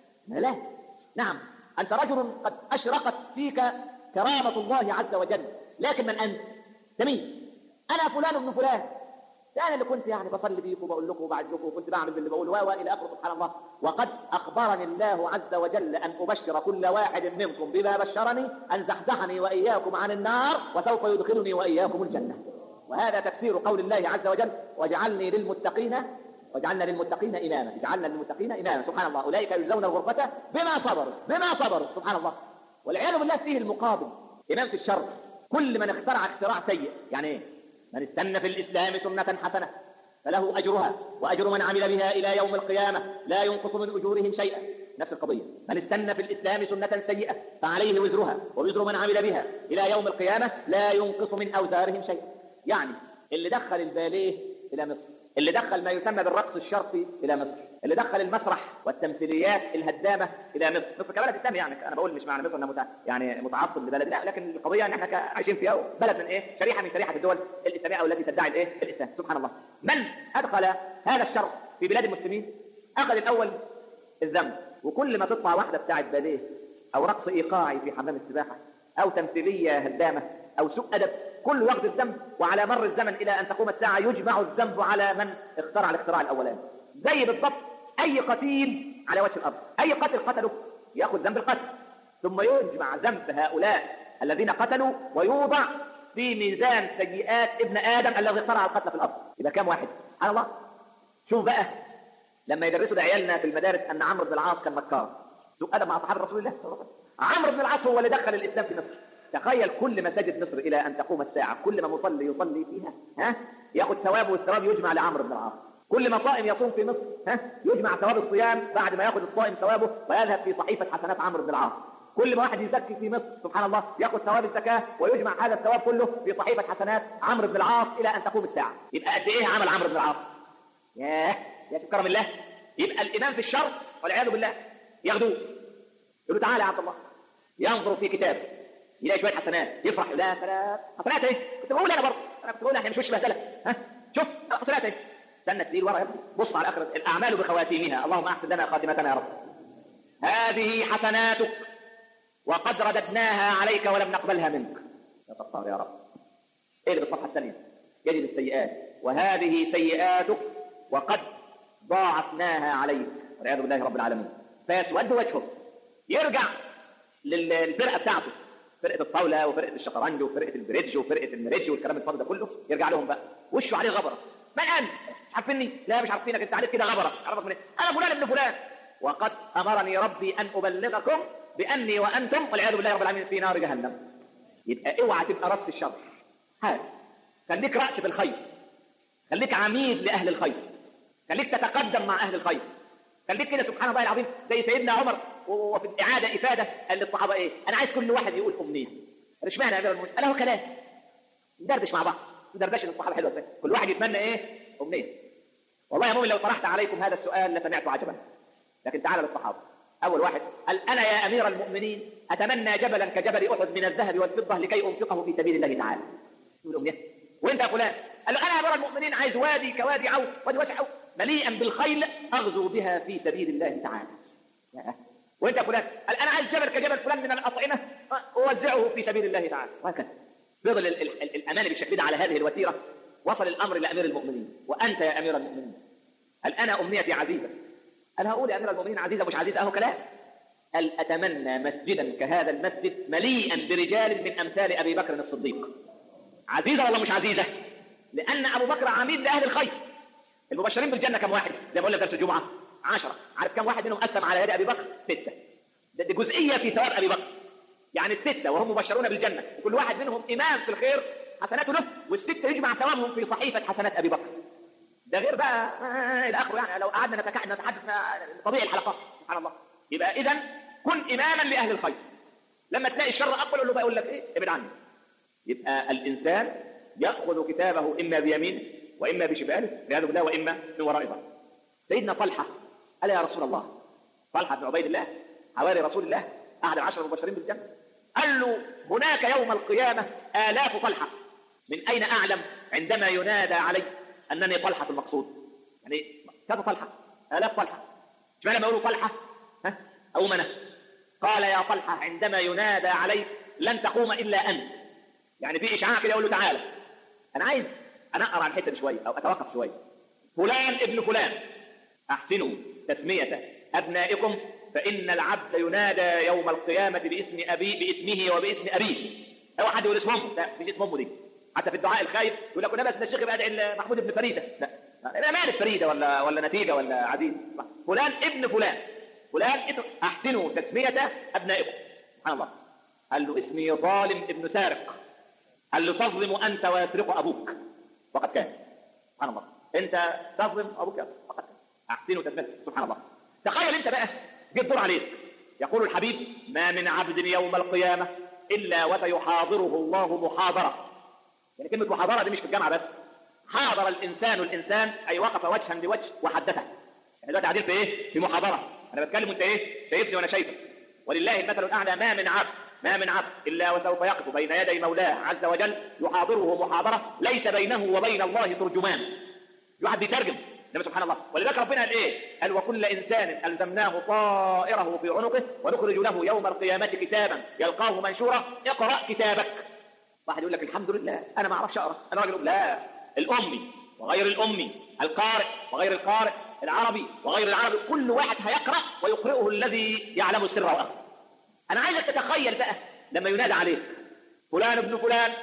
Speaker 2: لا نعم انت رجل قد اشرقت فيك كرامه الله عز وجل لكن من انت سمين انا فلان ابن فلان ده انا اللي كنت يعني بصلي بيكم وبقول لكم وبعد لكم وكنت بعمل باللي بقوله و الى اخره سبحان الله وقد اخبرني الله عز وجل ان ابشر كل واحد منكم بما بشرني ان زحزحني واياكم عن النار وسوف يدخلني واياكم الجنه وهذا تفسير قول الله عز وجل واجعلني للمتقين واجعلنا للمتقين اماما اجعلنا للمتقين اماما سبحان الله اولئك يجزون الغرفه بما صبروا بما صبروا سبحان الله والعياذ بالله فيه المقابل امام في الشر كل من اخترع اختراع سيء يعني ايه من استنى في الاسلام سنه حسنه فله اجرها واجر من عمل بها الى يوم القيامه لا ينقص من اجورهم شيئا نفس القضيه من استنى في الاسلام سنه سيئه فعليه وزرها ووزر من عمل بها الى يوم القيامه لا ينقص من اوزارهم شيئا يعني اللي دخل الباليه الى مصر اللي دخل ما يسمى بالرقص الشرقي الى مصر اللي دخل المسرح والتمثيليات الهدامه الى مصر مصر كبلد اسلامي يعني انا بقول مش معنى مصر انها متع... يعني متعصب لبلد لا لكن القضيه ان احنا عايشين في بلد من ايه شريحه من شريحه الدول الاسلاميه او التي تدعي الايه الاسلام سبحان الله من ادخل هذا الشر في بلاد المسلمين اخذ الاول الذنب وكل ما تطلع واحده بتاعت باليه او رقص ايقاعي في حمام السباحه او تمثيليه هدامه او سوء ادب كل واخد الذنب وعلى مر الزمن الى ان تقوم الساعه يجمع الذنب على من اخترع الاختراع الاولاني زي بالضبط اي قتيل على وجه الارض اي قتل قتله ياخذ ذنب القتل ثم يجمع ذنب هؤلاء الذين قتلوا ويوضع في ميزان سيئات ابن ادم الذي اخترع القتل في الارض يبقى كم واحد سبحان الله شوف بقى لما يدرسوا لعيالنا في المدارس ان عمرو بن العاص كان مكار سوء ادب مع صحابه رسول الله صلى الله عليه وسلم عمرو بن العاص هو اللي دخل الاسلام في مصر تخيل كل مساجد مصر الى ان تقوم الساعه كل ما مصلي يصلي فيها ها ياخذ ثواب والثواب يجمع لعمرو بن العاص كل ما صائم يصوم في مصر ها يجمع ثواب الصيام بعد ما ياخذ الصائم ثوابه ويذهب في صحيفه حسنات عمرو بن العاص كل ما واحد يزكي في مصر سبحان الله ياخذ ثواب الزكاه ويجمع هذا الثواب كله في صحيفه حسنات عمرو بن العاص الى ان تقوم الساعه يبقى قد ايه عمل عمرو بن العاص ياه يا كرم الله يبقى الامام في الشر والعياذ بالله ياخذوه يقول له تعالى يا عبد الله ينظر في كتابه يلاقي شويه حسنات يفرح لا ثلاث حسنات ايه كنت بقول انا برضه انا كنت بقول احنا مش وش بهدله ها شوف حسنات ايه استنى تدير ورا يا ابني بص على اخره الاعمال بخواتيمها اللهم احسن لنا خاتمتنا يا رب هذه حسناتك وقد رددناها عليك ولم نقبلها منك يا ستار يا رب ايه اللي بالصفحه الثانيه يجب السيئات وهذه سيئاتك وقد ضاعفناها عليك والعياذ بالله رب العالمين فيسود وجهه يرجع للفرقه بتاعته فرقه الطاوله وفرقه الشطرنج وفرقه البريدج وفرقه المريدج والكلام الفاضي ده كله يرجع لهم بقى وشه عليه غبره من انت؟ مش عارفيني؟ لا مش عارفينك انت عليك كده غبره عرفك من ايه؟ انا فلان ابن فلان وقد امرني ربي ان ابلغكم باني وانتم والعياذ بالله رب العالمين في نار جهنم يبقى اوعى تبقى راس في الشر حال خليك راس في الخير خليك عميد لاهل الخير خليك تتقدم مع اهل الخير خليك كده سبحان الله العظيم زي سيدنا عمر وفي الاعاده افاده قال للصحابه ايه انا عايز كل واحد يقول امنيه اشمعنى يا امير المؤمنين قال هو كلام ندردش مع بعض ندردش الصحابه حلوه ازاي كل واحد يتمنى ايه امنيه والله يا مؤمن لو طرحت عليكم هذا السؤال لسمعت عجبا لكن تعال للصحابه اول واحد قال انا يا امير المؤمنين اتمنى جبلا كجبل احد من الذهب والفضه لكي انفقه في سبيل الله تعالى يقول امنيه وانت يا فلان قال له انا يا امير المؤمنين عايز وادي كوادي عوف وادي واسع عوف مليئا بالخيل اغزو بها في سبيل الله تعالى يا وانت يا فلان قال انا عايز جبل كجبل فلان من الاطعمه اوزعه في سبيل الله تعالى وهكذا فضل ال- ال- ال- الامانه بالشكل ده على هذه الوتيره وصل الامر لامير المؤمنين وانت يا امير المؤمنين قال انا امنيتي عزيزه انا هقول يا امير المؤمنين عزيزه مش عزيزه اهو كلام قال اتمنى مسجدا كهذا المسجد مليئا برجال من امثال ابي بكر الصديق عزيزه ولا مش عزيزه لان ابو بكر عميد لاهل الخير المبشرين بالجنه كم واحد زي ما قلنا في درس الجمعه عشرة عارف كم واحد منهم اسلم على يد ابي بكر سته ده دي جزئيه في ثواب ابي بكر يعني السته وهم مبشرون بالجنه وكل واحد منهم امام في الخير حسناته له والسته يجمع ثوابهم في صحيفه حسنات ابي بكر ده غير بقى آه الى اخره يعني لو قعدنا نتك- نتحدث طبيعي الحلقات سبحان الله يبقى اذا كن اماما لاهل الخير لما تلاقي الشر اقبل قول له بقى يقول لك ايه ابعد عني يبقى الانسان ياخذ كتابه اما بيمينه واما بشماله والعياذ بالله واما من وراء ظهره سيدنا طلحه قال يا رسول الله طلحه بن عبيد الله حواري رسول الله احد العشر المبشرين بالجنه قال له هناك يوم القيامه الاف طلحه من اين اعلم عندما ينادى علي انني طلحه المقصود يعني كذا طلحه الاف طلحه اشمعنى لما يقولوا طلحه ها او منه قال يا طلحه عندما ينادى عليك لن تقوم الا انت يعني في اشعاع كده يقول له تعالى انا عايز انا اقرا الحته دي شويه او اتوقف شويه فلان ابن فلان احسنوا تسميه ابنائكم فان العبد ينادى يوم القيامه باسم ابي باسمه وباسم ابيه لو حد يقول اسم امه لا مش اسم امه دي حتى في الدعاء الخايف يقول لك نبس الشيخ يبقى ادعي محمود ابن فريده لا لا مالك فريده ولا ولا نتيجه ولا عزيز فلان ابن فلان فلان ابن احسنوا تسميه ابنائكم سبحان الله قال له اسمي ظالم ابن سارق قال له تظلم انت ويسرق ابوك وقد كان سبحان الله انت تظلم ابوك وقد كان احسنوا تسميه سبحان الله تخيل انت بقى جه الدور عليك يقول الحبيب ما من عبد يوم القيامه الا وسيحاضره الله محاضره يعني كلمه محاضره دي مش في الجامعه بس حاضر الانسان الانسان اي وقف وجها لوجه وحدثه يعني دلوقتي قاعدين في ايه؟ في محاضره انا بتكلم وانت ايه؟ شايفني وانا شايفك ولله المثل الاعلى ما من عبد ما من عبد الا وسوف يقف بين يدي مولاه عز وجل يحاضره محاضره ليس بينه وبين الله ترجمان واحد بيترجم انما سبحان الله ولذلك ربنا قال ايه؟ قال وكل انسان الزمناه طائره في عنقه ونخرج له يوم القيامه كتابا يلقاه منشورا اقرا كتابك واحد يقول لك الحمد لله انا ما اعرفش اقرا انا راجل لا الامي وغير الامي القارئ وغير القارئ العربي وغير العربي كل واحد هيقرا ويقرئه الذي يعلم السر واخفى انا عايزك تتخيل بقى لما ينادى عليك فلان ابن فلان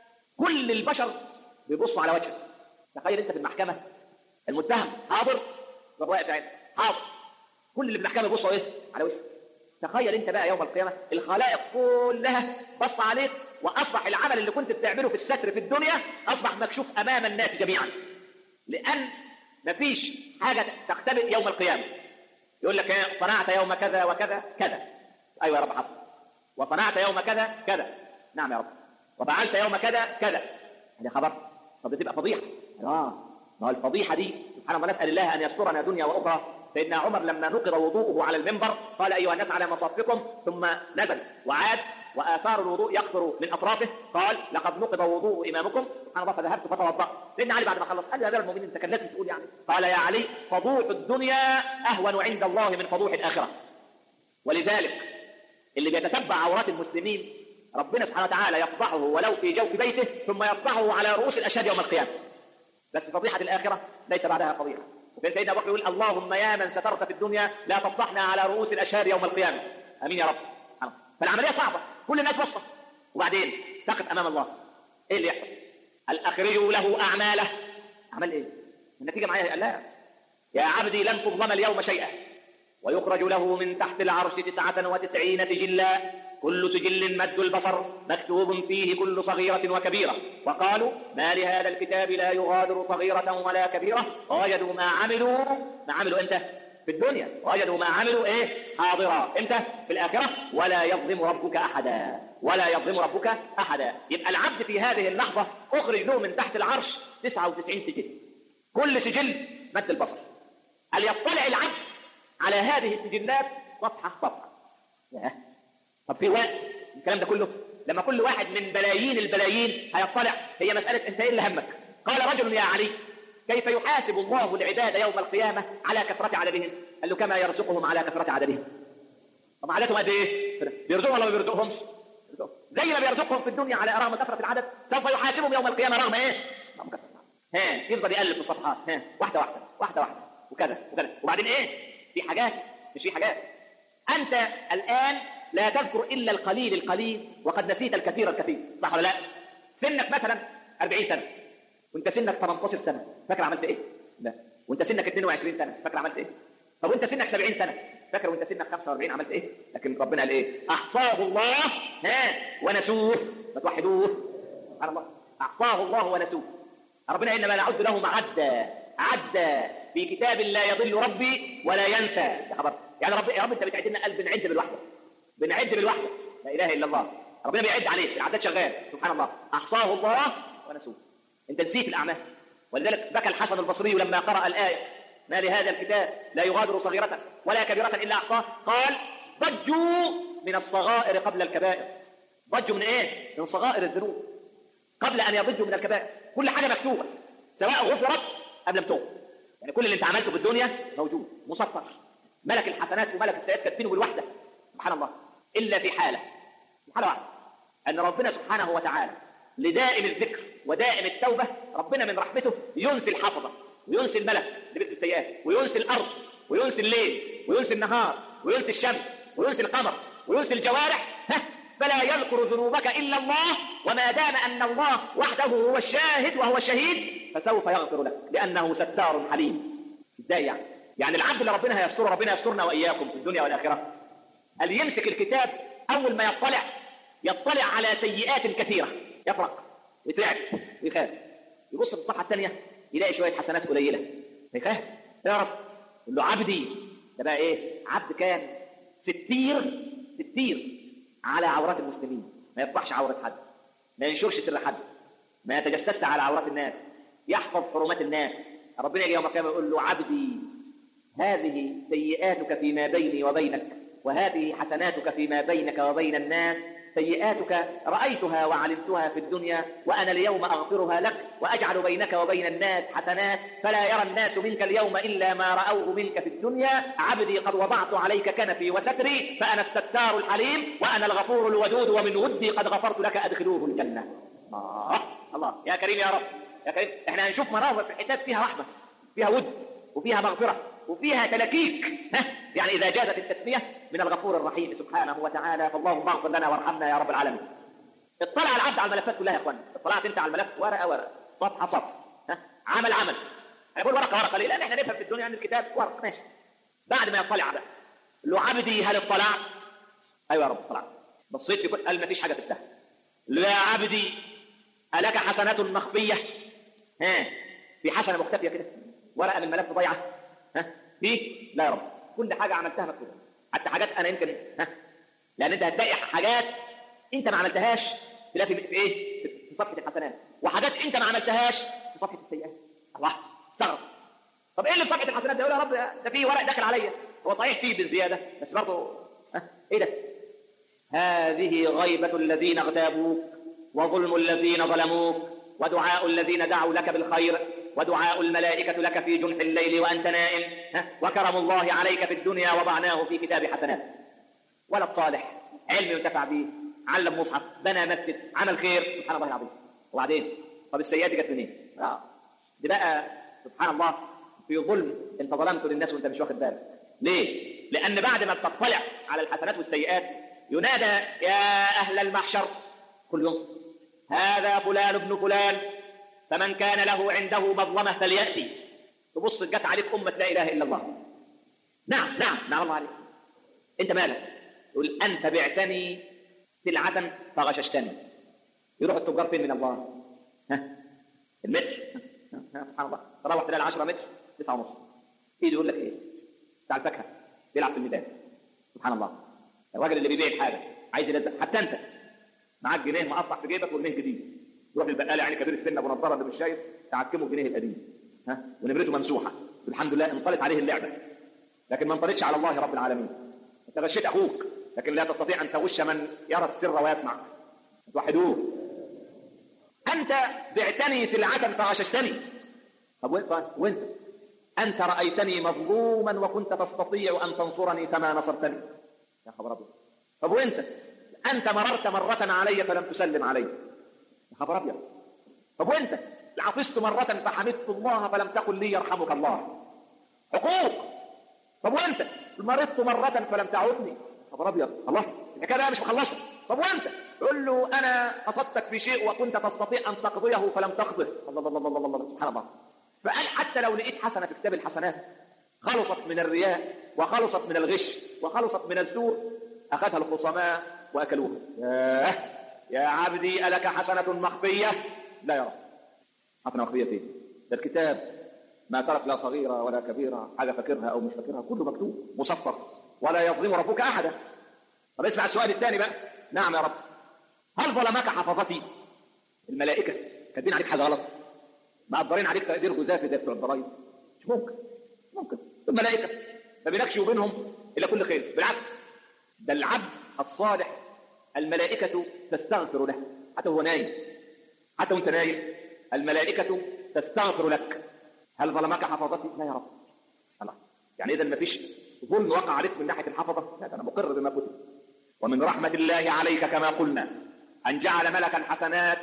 Speaker 2: كل البشر بيبصوا على وجهك تخيل انت في المحكمه المتهم حاضر روح واقف عين حاضر كل اللي في المحكمه يبصوا ايه على وجهك تخيل انت بقى يوم القيامه الخلائق كلها بص عليك واصبح العمل اللي كنت بتعمله في الستر في الدنيا اصبح مكشوف امام الناس جميعا لان مفيش حاجه تختبئ يوم القيامه يقول لك ايه صنعت يوم كذا وكذا كذا ايوه يا رب حصل وصنعت يوم كذا كذا نعم يا رب وفعلت يوم كذا كذا هذا خبر طب تبقى فضيحه اه ما هو الفضيحه دي سبحان الله نسال الله ان يسترنا دنيا واخرى سيدنا عمر لما نقض وضوءه على المنبر قال ايها الناس على مصافكم ثم نزل وعاد واثار الوضوء يقطر من اطرافه قال لقد نقض وضوء امامكم سبحان الله فذهبت فتوضات سيدنا علي بعد ما خلص قال يا امير المؤمنين انت كان لازم تقول يعني قال يا علي فضوح الدنيا اهون عند الله من فضوح الاخره ولذلك اللي بيتتبع عورات المسلمين ربنا سبحانه وتعالى يفضحه ولو في جوف بيته ثم يفضحه على رؤوس الاشهاد يوم القيامه بس فضيحه الاخره ليس بعدها فضيحه وكان سيدنا ابو بكر يقول اللهم يا من سترت في الدنيا لا تفضحنا على رؤوس الاشهاد يوم القيامه امين يا رب فالعمليه صعبه كل الناس بصه وبعدين تقف امام الله ايه اللي يحصل؟ هل اخرجوا له اعماله اعمال ايه؟ النتيجه معايا قال لا يا عبدي لن تظلم اليوم شيئا ويخرج له من تحت العرش تسعة وتسعين سجلا كل سجل مد البصر مكتوب فيه كل صغيرة وكبيرة وقالوا ما لهذا الكتاب لا يغادر صغيرة ولا كبيرة وجدوا ما عملوا ما عملوا انت في الدنيا وجدوا ما عملوا ايه حاضرا امتى في الاخره ولا يظلم ربك احدا ولا يظلم ربك احدا يبقى العبد في هذه اللحظه اخرج له من تحت العرش 99 سجل كل سجل مد البصر هل يطلع العبد على هذه السجلات صفحه صفحه ياه. طب في وقت الكلام ده كله لما كل واحد من بلايين البلايين هيطلع هي مساله انت ايه اللي همك قال رجل يا علي كيف يحاسب الله العباد يوم القيامة على كثرة عددهم قال له كما يرزقهم على كثرة عددهم طب عددهم قد ايه بيرزقهم ولا ما بيرزقهمش زي ما بيرزقهم في الدنيا على رغم كثرة العدد سوف يحاسبهم يوم القيامة رغم ايه رغم كثرة العدد ها يفضل يقلب في الصفحات ها واحدة واحدة واحدة واحدة وكذا وكذا وبعدين ايه في حاجات مش في حاجات انت الان لا تذكر الا القليل القليل وقد نسيت الكثير الكثير صح ولا لا سنك مثلا 40 سنه وانت سنك 18 سنه فاكر عملت ايه لا وانت سنك 22 سنه فاكر عملت ايه طب وانت سنك 70 سنه فاكر وانت سنك 45 عملت ايه لكن ربنا قال ايه احصاه الله ها ونسوه ما توحدوه سبحان الله احصاه الله ونسوه ربنا انما نعد لهم عدا عدا في كتاب لا يضل ربي ولا ينسى يا خبر يعني رب يا رب انت بتعد لنا قلب بنعد بالوحده بنعد بالوحده لا اله الا الله ربنا بيعد عليك العداد شغال سبحان الله احصاه الله ونسوه انت نسيت الاعمال ولذلك بكى الحسن البصري لما قرأ الآية ما لهذا الكتاب لا يغادر صغيرة ولا كبيرة إلا أحصاها قال ضجوا من الصغائر قبل الكبائر ضجوا من إيه؟ من صغائر الذنوب قبل أن يضجوا من الكبائر كل حاجة مكتوبة سواء غفرت أم لم تغفر يعني كل اللي أنت عملته في الدنيا موجود مسطر ملك الحسنات وملك السيئات كاتبينه بالوحدة سبحان الله إلا في حالة في حالة واحدة أن ربنا سبحانه وتعالى لدائم الذكر ودائم التوبة ربنا من رحمته ينسي الحفظة وينسي الملك اللي بيكتب السيئات وينسي الأرض وينسي الليل وينسي النهار وينسي الشمس وينسي القمر وينسي الجوارح ها فلا يذكر ذنوبك إلا الله وما دام أن الله وحده هو الشاهد وهو الشهيد فسوف يغفر لك لأنه ستار حليم ازاي يعني؟ يعني العبد اللي ربنا هيستره ربنا يسترنا وإياكم في الدنيا والآخرة اللي يمسك الكتاب أول ما يطلع يطلع على سيئات كثيرة يفرق ويترعب ويخاف يبص في الصفحه الثانيه يلاقي شويه حسنات قليله يخاف يا رب يقول له عبدي ده بقى ايه عبد كان ستير ستير على عورات المسلمين ما يفضحش عوره حد ما ينشرش سر حد ما يتجسسش على عورات الناس يحفظ حرمات الناس ربنا يجي يوم القيامه يقول له عبدي هذه سيئاتك فيما بيني وبينك وهذه حسناتك فيما بينك وبين الناس سيئاتك رأيتها وعلمتها في الدنيا وأنا اليوم أغفرها لك وأجعل بينك وبين الناس حسنات فلا يرى الناس منك اليوم إلا ما رأوه منك في الدنيا عبدي قد وضعت عليك كنفي وستري فأنا الستار الحليم وأنا الغفور الودود ومن ودي قد غفرت لك أدخلوه الجنة الله الله يا كريم يا رب يا كريم احنا هنشوف مناظر في الحساب فيها رحمة فيها ود وفيها مغفرة وفيها تلكيك ها؟ يعني إذا جازت التسمية من الغفور الرحيم سبحانه وتعالى فاللهم اغفر لنا وارحمنا يا رب العالمين اطلع العبد على الملفات كلها يا اخوان اطلعت انت على الملف ورقه ورقه صفحه صفحه ها؟ عمل عمل انا بقول ورقه ورقه ليه؟ لان احنا نفهم في الدنيا ان الكتاب ورقه ماشي بعد ما يطلع بقى له عبدي هل اطلعت؟ ايوه يا رب اطلعت بصيت في كل قال ما فيش حاجه تفتح له يا عبدي ألك حسنات مخفية ها في حسنة مختفية كده ورقة من الملف ضيعة ها في لا يا رب كل حاجة عملتها مكتوبة حتى حاجات أنا يمكن ها لأن أنت هتلاقي حاجات أنت ما عملتهاش تلاقي في إيه في صفحة الحسنات وحاجات أنت ما عملتهاش في صفحة السيئات الله استغرب طب ايه اللي في صفحه الحسنات ده يقول يا رب ده في ورق داخل عليا هو صحيح فيه بالزياده بس برضه ها ايه ده هذه غيبة الذين اغتابوك وظلم الذين ظلموك ودعاء الذين دعوا لك بالخير ودعاء الملائكة لك في جنح الليل وأنت نائم ها؟ وكرم الله عليك في الدنيا وضعناه في كتاب حسنات ولد صالح علم ينتفع به علم مصحف بنى مسجد عمل خير سبحان الله العظيم وبعدين طب السيئات جت منين؟ آه. دي بقى سبحان الله في ظلم انت ظلمت للناس وانت مش واخد بالك ليه؟ لأن بعد ما تطلع على الحسنات والسيئات ينادى يا أهل المحشر كل يوم هذا فلان ابن فلان فمن كان له عنده مظلمة فليأتي تبص جت عليك أمة لا إله إلا الله نعم نعم نعم الله عليك أنت مالك يقول أنت بعتني سلعة فغششتني يروح التجار فين من الله ها المتر ها، سبحان الله تروح تلاقي 10 متر 9 ونص يجي يقول لك ايه بتاع الفاكهه بيلعب في الميدان سبحان الله الراجل اللي بيبيع الحاجه عايز يلزق حتى انت معاك جنيه مقطع في جيبك والجنيه جديد تروح للبقاله يعني كبير السن ابو نضاره اللي مش شايف تعكمه الجنيه القديم ها ونمرته ممسوحه الحمد لله انطلت عليه اللعبه لكن ما انطلتش على الله رب العالمين انت غشيت اخوك لكن لا تستطيع ان تغش من يرى السر ويسمع توحدوه انت بعتني سلعه فغششتني طب وانت طيب وانت انت رايتني مظلوما وكنت تستطيع ان تنصرني كما نصرتني يا خبر ابيض طب وانت انت مررت مره علي فلم تسلم علي يا خبر ابيض طب وانت عطست مره فحمدت الله فلم تقل لي يرحمك الله حقوق طب وانت مرضت مره فلم تعودني خبر ابيض الله الحكايه بقى مش مخلصه طب وانت قل له انا قصدتك في شيء وكنت تستطيع ان تقضيه فلم تقضه الله الله الله الله الله سبحان الله فقال حتى لو لقيت حسنه في كتاب الحسنات خلصت من الرياء وخلصت من الغش وخلصت من الزور اخذها الخصماء واكلوها ياه يا عبدي الك حسنه مخفيه لا يا رب حسنه مخفيه فين ده الكتاب ما ترك لا صغيرة ولا كبيرة حاجة فاكرها أو مش فاكرها كله مكتوب مصفر ولا يظلم ربك أحدا طب اسمع السؤال الثاني بقى نعم يا رب هل ظلمك حفظتي الملائكة كاتبين عليك حاجة غلط مقدرين عليك تقدير جزافي زي بتوع الضرايب مش ممكن ممكن الملائكة ما بينكش وبينهم إلا كل خير بالعكس ده العبد الصالح الملائكة تستغفر له حتى وهو نايم حتى وانت نايم الملائكة تستغفر لك هل ظلمك حفظتي؟ لا يا رب الله يعني اذا ما فيش ظلم وقع عليك من ناحيه الحفظه لا ده انا مقر بما كتب ومن رحمه الله عليك كما قلنا ان جعل ملك الحسنات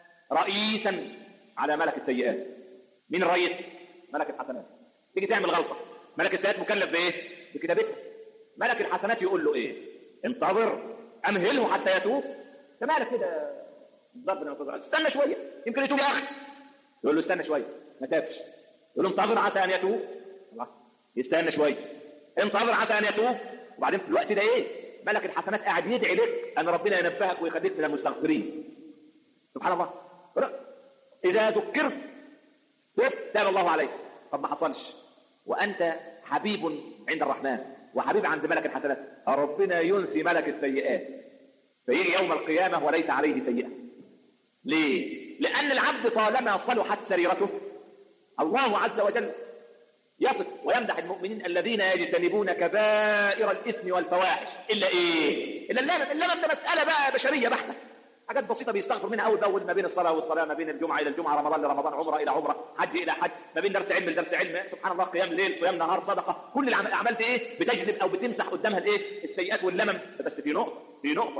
Speaker 2: رئيسا على ملك السيئات مين الرئيس؟ ملك الحسنات تيجي تعمل غلطه ملك السيئات مكلف بايه؟ بكتابتها ملك الحسنات يقول له ايه؟ انتظر امهله حتى يتوب انت مالك كده ربنا ينتظر استنى شويه يمكن يتوب يا اخي يقول له استنى شويه ما تابش يقول له انتظر عسى ان يتوب الله يستنى شويه انتظر عسى ان يتوب وبعدين في الوقت ده ايه ملك الحسنات قاعد يدعي لك ان ربنا ينبهك ويخليك من المستغفرين سبحان الله اذا ذكرت تب تاب الله عليك طب ما حصلش وانت حبيب عند الرحمن وحبيب عند ملك الحسنات ربنا ينسي ملك السيئات فيجي يوم القيامه وليس عليه سيئه ليه لان العبد طالما صلحت سريرته الله عز وجل يصف ويمدح المؤمنين الذين يجتنبون كبائر الاثم والفواحش الا ايه؟ الا اللمم، اللمم ده مساله بقى بشريه بحته حاجات بسيطه بيستغفر منها اول باول ما بين الصلاه والصلاه ما بين الجمعه الى الجمعه رمضان لرمضان عمره الى عمره حج الى حج ما بين درس علم لدرس علم سبحان الله قيام ليل صيام نهار صدقه كل العمل الاعمال دي ايه بتجلب او بتمسح قدامها الايه السيئات واللمم بس في نقطه في نقطه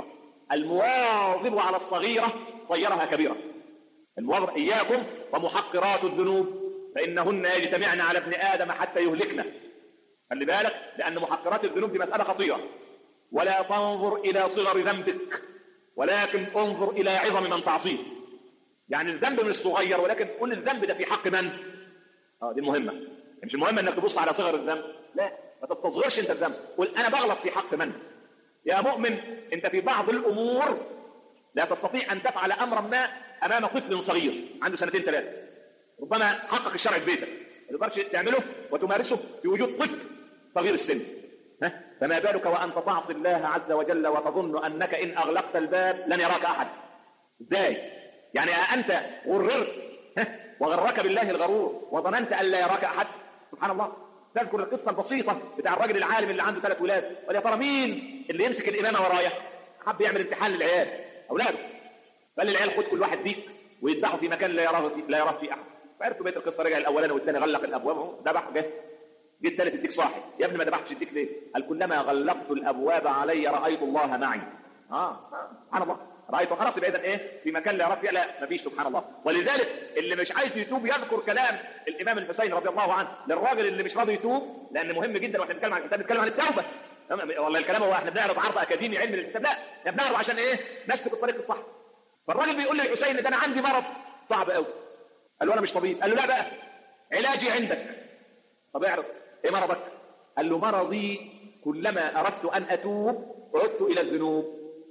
Speaker 2: المواظب على الصغيره صيرها كبيره المواظب اياكم ومحقرات الذنوب فإنهن يجتمعن على ابن آدم حتى يهلكنا خلي بالك لأن محقرات الذنوب دي مسألة خطيرة ولا تنظر إلى صغر ذنبك ولكن انظر إلى عظم من تعصيه يعني الذنب مش صغير ولكن كل الذنب ده في حق من؟ اه دي مهمة مش المهم انك تبص على صغر الذنب لا ما تستصغرش انت الذنب قل انا بغلط في حق من يا مؤمن انت في بعض الامور لا تستطيع ان تفعل امرا ما امام طفل صغير عنده سنتين ثلاثه ربما حقق الشرع في بيتك ما تقدرش تعمله وتمارسه في وجود طفل صغير السن ها؟ فما بالك وانت تعصي الله عز وجل وتظن انك ان اغلقت الباب لن يراك احد ازاي يعني انت غررت ها؟ وغرك بالله الغرور وظننت ان لا يراك احد سبحان الله تذكر القصه البسيطه بتاع الراجل العالم اللي عنده ثلاث ولاد ويا ترى مين اللي يمسك الامامه ورايا حب يعمل امتحان للعيال اولاده قال للعيال خد كل واحد فيك ويذبحوا في مكان لا يراه في لا يراه فيه احد فعرفوا بيت القصه رجع الاولاني والثاني غلق الابواب اهو ذبح جه جه الثالث يديك صاحي يا ابني ما ذبحتش يديك ليه؟ قال كلما غلقت الابواب علي رايت الله معي اه سبحان الله رايته خلاص يبقى اذا ايه في مكان لا يراه فيه لا ما فيش سبحان الله ولذلك اللي مش عايز يتوب يذكر كلام الامام الحسين رضي الله عنه للراجل اللي مش راضي يتوب لان مهم جدا واحنا بنتكلم عن الكتاب بنتكلم عن التوبه والله الكلام هو احنا بنعرض عرض اكاديمي علمي للكتاب لا احنا بنعرض عشان ايه نسلك الطريق الصح فالراجل بيقول للحسين ده انا عندي مرض صعب قوي قال له انا مش طبيب قال له لا بقى علاجي عندك طب اعرض ايه مرضك قال له مرضي كلما اردت ان اتوب عدت الى الذنوب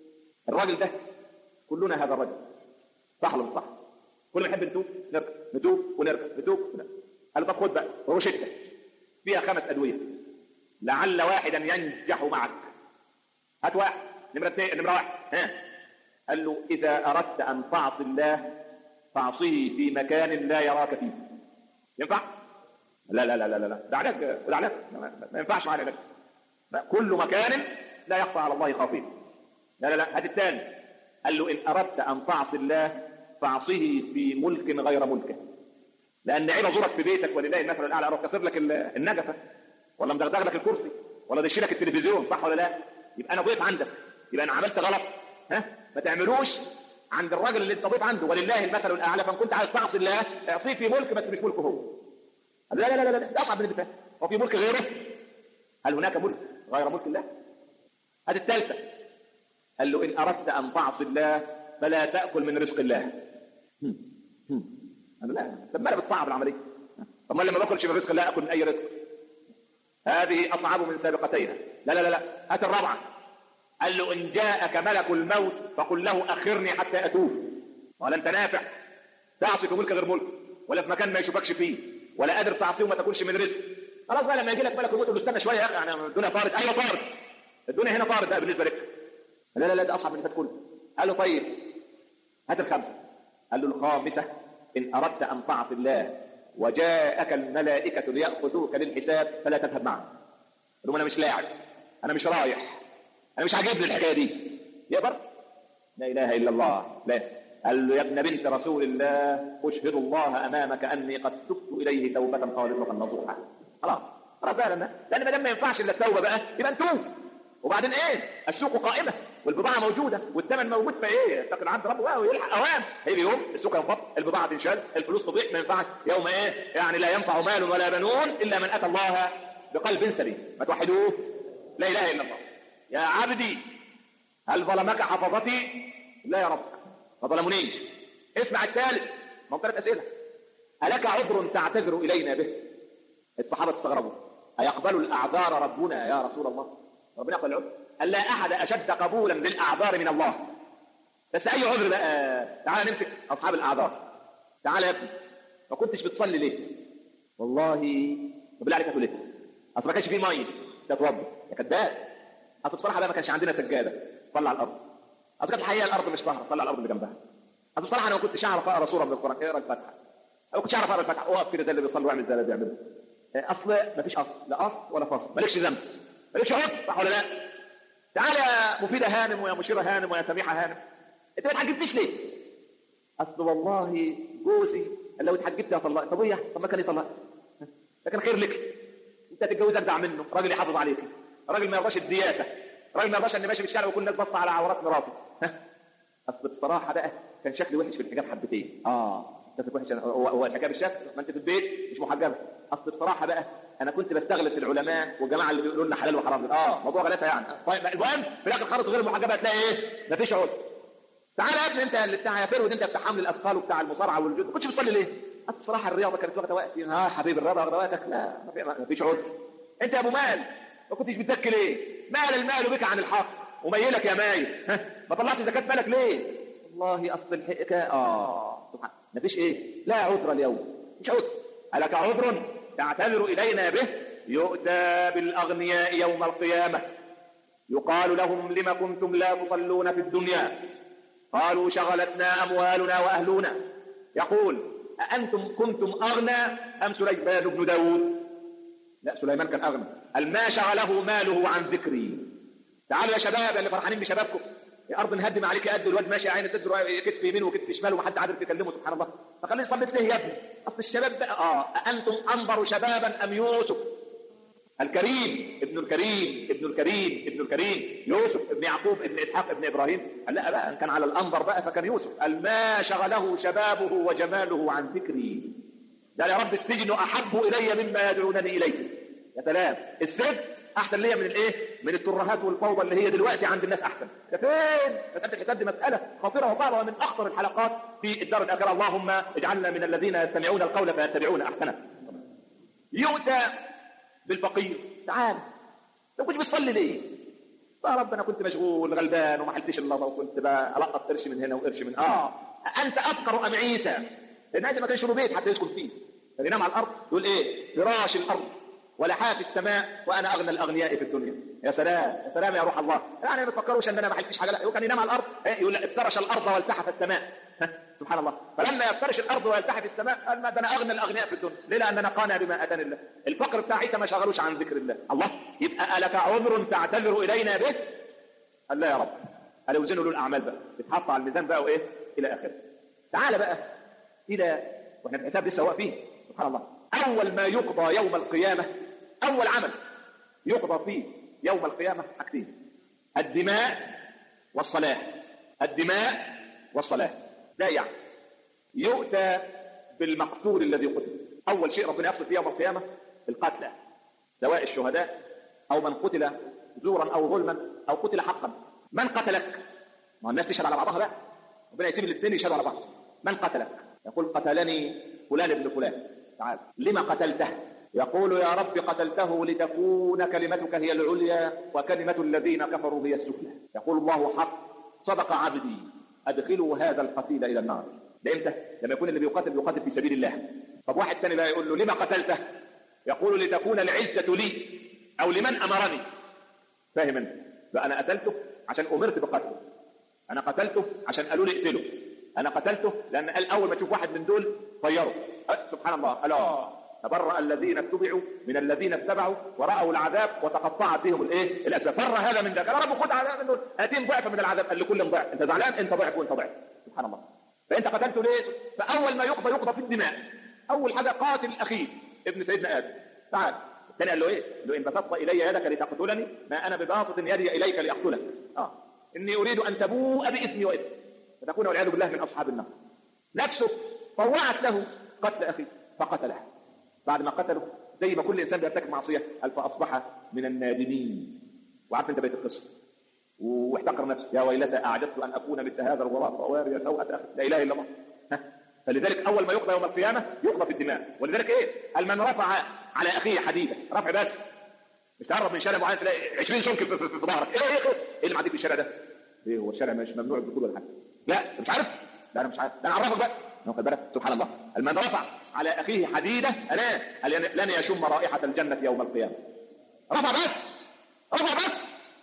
Speaker 2: الراجل ده كلنا هذا الرجل صح ولا مش صح كلنا نحب نتوب نركب نتوب ونركب نتوب ونركب قال له طب خد بقى روشته فيها خمس ادويه لعل واحدا ينجح معك هات واحد نمره اثنين نمره واحد ها قال له اذا اردت ان تعصي الله فاعصيه في مكان لا يراك فيه ينفع لا لا لا لا لا ده علاج ده علاج ما ما ينفعش معاه العلاج لا، كل مكان لا يخفى على الله خافيه لا لا لا هات الثاني قال له ان اردت ان تعصي الله فاعصيه في ملك غير ملكه لان عيب ازورك في بيتك ولله المثل الاعلى اروح كسر لك ال- النجفه ولا مدغدغ لك الكرسي ولا دش لك التلفزيون صح ولا لا يبقى انا ضيف عندك يبقى انا عملت غلط ها ما تعملوش عند الراجل اللي انت ضيف عنده ولله المثل الاعلى فان كنت عايز تعصي الله اعصيه في ملك بس مش ملكه هو لا لا لا لا لا ده اصعب من اللي فات هو في ملك غيره هل هناك ملك غير ملك الله هذه الثالثه قال له ان اردت ان تعصي الله فلا تاكل من رزق الله هم. هم. قال له لا طب ما انا بتصعب العمليه طب ما لما باكلش من رزق الله اكل من اي رزق هذه اصعب من سابقتيها لا لا لا لا هات الرابعه قال له ان جاءك ملك الموت فقل له اخرني حتى اتوب قال انت نافع تعصي في ملك غير ملك ولا في مكان ما يشوفكش فيه ولا قادر تعصيه وما تاكلش من رزق خلاص بقى لما يجي لك ملك الموت تقول له استنى شويه يا اخي يعني الدنيا طارت ايوه طارت الدنيا هنا طارت بقى بالنسبه لك لا لا لا ده اصعب من اللي فات كله قال له طيب هات الخمسه قال له الخامسه ان اردت ان تعصي الله وجاءك الملائكه لياخذوك للحساب فلا تذهب معهم قال له انا مش لاعب انا مش رايح انا مش عاجبني الحكايه دي يقدر لا اله الا الله لا قال له يا ابن بنت رسول الله اشهد الله امامك اني قد تبت اليه توبه خالصه نصوحا خلاص خلاص بقى لان لان ما دام ما ينفعش الا التوبه بقى يبقى نتوب وبعدين ايه السوق قائمه والبضاعه موجوده والثمن موجود فايه يتقي العبد ربه ويلحق اوام هيجي يوم السوق ينفض البضاعه تنشال الفلوس تضيع ما ينفعش يوم ايه يعني لا ينفع مال ولا بنون الا من اتى الله بقلب سليم ما توحدوه لا اله الا الله يا عبدي هل ظلمك حفظتي لا يا رب ما ظلمونيش اسمع الثالث ما هو ثلاث اسئله الك عذر تعتذر الينا به الصحابه استغربوا ايقبل الاعذار ربنا يا رسول الله ربنا يقبل العذر قال لا احد اشد قبولا للاعذار من الله بس اي عذر بقى تعال نمسك اصحاب الاعذار تعال يا ابني ما كنتش بتصلي ليه والله طب بالله عليك هتقول ايه اصل ما كانش فيه ميه تتوضا يا كذاب اصل بصراحه بقى ما كانش عندنا سجاده صلى على الارض اصل كانت الحقيقه الارض مش طاهره صلى على الارض اللي جنبها اصل بصراحه انا ما كنتش اعرف اقرا سوره من القران اقرا الفاتحه او كنتش اعرف اقرا الفاتحه اقف كده زي اللي بيصلي واعمل زي اللي بيعمله اصل ما فيش اصل لا اصل ولا فصل مالكش ذنب مالكش عذر صح ولا لا تعالى يا مفيده هانم ويا مشيره هانم ويا سميحه هانم انت ما اتحجبتش ليه اصل والله جوزي قال لو اتحجبت يا طلاق طب ايه طب ما كان يطلق ده كان خير لك انت تتجوز اجدع منه راجل يحافظ عليك راجل ما يرضاش الدياسه راجل ما يرضاش اني ماشي في الشارع وكل الناس باصه على عورات مراته اصل بصراحه بقى كان شكلي وحش في الحجاب حبتين اه شكلك وحش هو هو الحجاب الشكل ما انت في البيت مش محجبه اصل بصراحه بقى انا كنت بستغلس العلماء والجماعه اللي بيقولوا لنا حلال وحرام اه موضوع غلاسه يعني طيب المهم في الاخر خالص غير المحجبه هتلاقي ايه مفيش عذر تعالى يا ابني انت اللي بتاع يا فرود انت بتاع حمل الاثقال وبتاع المصارعه والجود ما كنتش بتصلي ليه؟ اصل بصراحه الرياضه كانت واخده وقتي اه حبيبي الرياضه واخده وقتك لا ما في- ما فيش عذر انت يا ابو مال ما كنتش بتزكي ليه؟ مال المال بك عن الحق وميلك يا مايل ها ما طلعت زكاه مالك ليه؟ والله اصل الحكايه اه سبحان ما فيش ايه؟ لا عذر اليوم مش عذر ألك عذر تعتذر الينا به يؤتى بالاغنياء يوم القيامه يقال لهم لم كنتم لا تصلون في الدنيا قالوا شغلتنا أموالنا وأهلنا يقول أأنتم كنتم أغنى أم سليمان بن داود لا سليمان كان أغنى قال ما شغله ماله عن ذكري تعالوا يا شباب اللي فرحانين بشبابكم يا أرض نهدم عليك قد الواد ماشي عين صدره كتف يمين وكتف شمال ومحد عارف يكلمه سبحان الله فخليني صليت ليه يا ابني أصل الشباب بقى آه أأنتم أنظر شبابا أم يوسف الكريم ابن الكريم ابن الكريم ابن الكريم يوسف ابن يعقوب ابن اسحاق ابن ابراهيم قال لا بقى ان كان على الانظر بقى فكان يوسف قال ما شغله شبابه وجماله عن ذكري قال يا رب السجن احب الي مما يدعونني اليه يا سلام السجن احسن ليا من الايه من الترهات والفوضى اللي هي دلوقتي عند الناس احسن ده فين مساله الحساب دي مساله خطيره وصعبه ومن اخطر الحلقات في الدار الاخره اللهم اجعلنا من الذين يستمعون القول فيتبعون احسنه يؤتى بالفقير تعال لو كنت بتصلي ليه يا رب انا كنت مشغول غلبان وما حلتش اللظه وكنت بقى القط قرش من هنا وقرش من اه انت افقر ام عيسى لان عيسى ما كانش له بيت حتى يسكن فيه كان ينام على الارض يقول ايه فراش الارض ولحاف السماء وانا اغنى الاغنياء في الدنيا يا سلام يا سلام يا روح الله يعني ما تفكروش ان انا ما حلتش حاجه لا هو كان ينام على الارض إيه؟ يقول افترش الارض والتحف السماء سبحان الله فلما يفترش الارض ويلتحف السماء قال ما ده انا اغنى الاغنياء في الدنيا ليه لان انا قانع بما اتاني الله الفقر بتاع عيسى ما شغلوش عن ذكر الله الله يبقى الك عذر تعتذر الينا به قال لا يا رب قال وزنوا له الاعمال بقى يتحط على الميزان بقى وايه الى اخره تعال بقى الى واحنا في الحساب لسه واقفين سبحان الله اول ما يقضى يوم القيامه اول عمل يقضى فيه يوم القيامه حاجتين الدماء والصلاه الدماء والصلاه لا يعني يؤتى بالمقتول الذي قتل اول شيء ربنا يفصل فيه يوم القيامه القتلى سواء الشهداء او من قتل زورا او ظلما او قتل حقا من قتلك ما الناس تشهد على بعضها بقى ربنا يسيب الاثنين يشهدوا على بعض من قتلك يقول قتلني فلان ابن فلان تعال لما قتلته يقول يا رب قتلته لتكون كلمتك هي العليا وكلمة الذين كفروا هي السفلى يقول الله حق صدق عبدي ادخلوا هذا القتيل الى النار لامتى؟ لما يكون اللي بيقاتل بيقاتل في سبيل الله طب واحد ثاني بقى يقول له لما قتلته؟ يقول لتكون العزة لي او لمن امرني فاهم انت؟ فانا قتلته عشان امرت بقتله انا قتلته عشان قالوا لي اقتله انا قتلته لان قال اول ما تشوف واحد من دول طيره أه سبحان الله الا تبرأ الذين اتبعوا من الذين اتبعوا ورأوا العذاب وتقطعت بهم الايه الاسباب فر هذا من ذاك يا رب خد عذاب من دول اتين ضعف من العذاب قال لكل ضعف انت زعلان انت ضعف وانت ضعف سبحان الله فانت قتلته ليه فاول ما يقضى يقضى في الدماء اول حاجه قاتل اخيه ابن سيدنا ادم تعال الثاني قال له ايه؟ قال له ان بسطت الي يدك لتقتلني ما انا بباسط يدي اليك لاقتلك اه اني اريد ان تبوء باثمي واثمك فتكون والعياذ بالله من اصحاب النار نفسه طوعت له قتل اخيه فقتله بعد ما قتله زي ما كل انسان بيرتكب معصيه قال فاصبح من النادمين وعارف انت بيت القصه واحتقر نفسه يا ويلتى اعجبت ان اكون مثل هذا الغراب وواري سوءة اخي لا اله الا الله فلذلك اول ما يقضى يوم القيامه يقضى في الدماء ولذلك ايه؟ قال من رفع على اخيه حديده رفع بس مش تعرف من شارع معين تلاقي 20 سمك في, في, في, في ظهرك ايه ايه ايه اللي معديك في الشارع ده؟ ايه هو الشارع مش ممنوع الدخول ولا حاجه لا مش عارف لا انا مش عارف ده انا اعرفك بقى واخد بالك سبحان الله المن رفع على اخيه حديده انا لن يشم رائحه الجنه يوم القيامه رفع بس رفع بس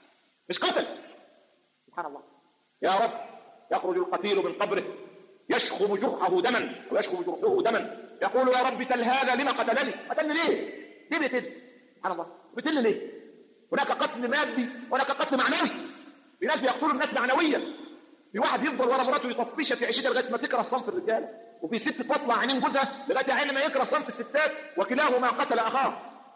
Speaker 2: مش قتل سبحان الله يا رب يخرج القتيل من قبره يشخم جرحه دما ويشخم جرحه دما يقول يا رب سل هذا لما قتلني قتلني ليه ليه بيقتل سبحان الله بيقتل ليه هناك قتل مادي وهناك قتل معنوي في ناس بيقتلوا الناس معنويا في واحد يفضل ورا مراته يطفشها في عيشتها لغايه ما تكره صنف الرجال وفي ست تطلع عينين جوزها لغايه عين ما يكره صنف الستات وكلاهما قتل اخاه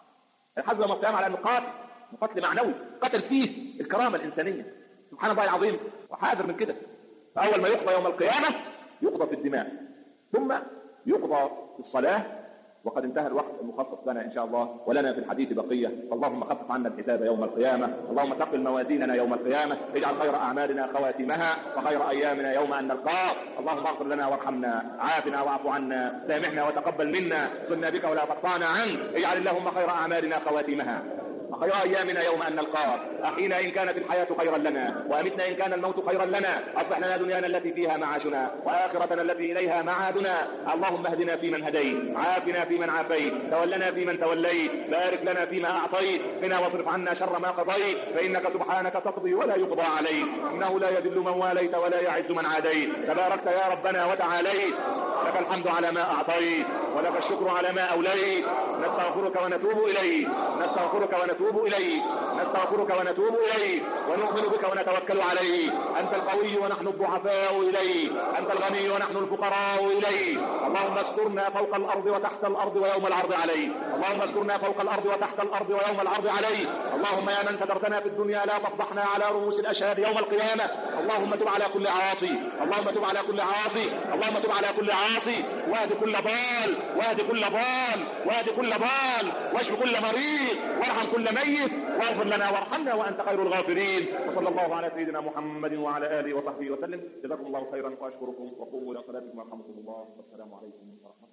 Speaker 2: الحج يوم القيامه على انه قاتل قتل معنوي قتل فيه الكرامه الانسانيه سبحان الله العظيم وحاذر من كده فاول ما يقضى يوم القيامه يقضى في الدماء ثم يقضى في الصلاه وقد انتهى الوقت المخصص لنا ان شاء الله ولنا في الحديث بقيه فاللهم خفف عنا الحساب يوم القيامه اللهم ثقل موازيننا يوم القيامه اجعل خير اعمالنا خواتمها وخير ايامنا يوم ان نلقاك اللهم اغفر لنا وارحمنا عافنا واعف عنا سامحنا وتقبل منا كنا بك ولا تقطعنا عنك اجعل اللهم خير اعمالنا خواتمها وخير ايامنا يوم ان نلقاك احينا ان كانت الحياه خيرا لنا وامتنا ان كان الموت خيرا لنا اصلح لنا دنيانا التي فيها معاشنا واخرتنا التي اليها معادنا اللهم اهدنا فيمن هديت عافنا فيمن عافيت تولنا فيمن توليت بارك لنا فيما اعطيت قنا واصرف عنا شر ما قضيت فانك سبحانك تقضي ولا يقضى عليك انه لا يذل من واليت ولا يعز من عاديت تباركت يا ربنا وتعاليت لك الحمد على ما اعطيت ولك الشكر على ما اوليت نستغفرك ونتوب اليك نستغفرك ونتوب اليك نستغفرك ونتوب اليك ونؤمن بك ونتوكل عليك انت القوي ونحن الضعفاء اليك انت الغني ونحن الفقراء اليك اللهم استرنا فوق الارض وتحت الارض ويوم العرض عليك اللهم استرنا فوق الارض وتحت الارض ويوم العرض عليك اللهم يا من سترتنا في الدنيا لا تفضحنا على رؤوس الاشهاد يوم القيامه اللهم تب على كل عاصي اللهم تب على كل عاصي اللهم تب على كل عاصي واهد كل ضال واهد كل ضال واهد كل ضال واشف كل مريض وارحم كل ميت واغفر لنا وارحمنا وانت خير الغافرين وصلى الله على سيدنا محمد وعلى اله وصحبه وسلم جزاكم الله خيرا واشكركم وقوموا الى صلاتكم يرحمكم الله والسلام عليكم ورحمه الله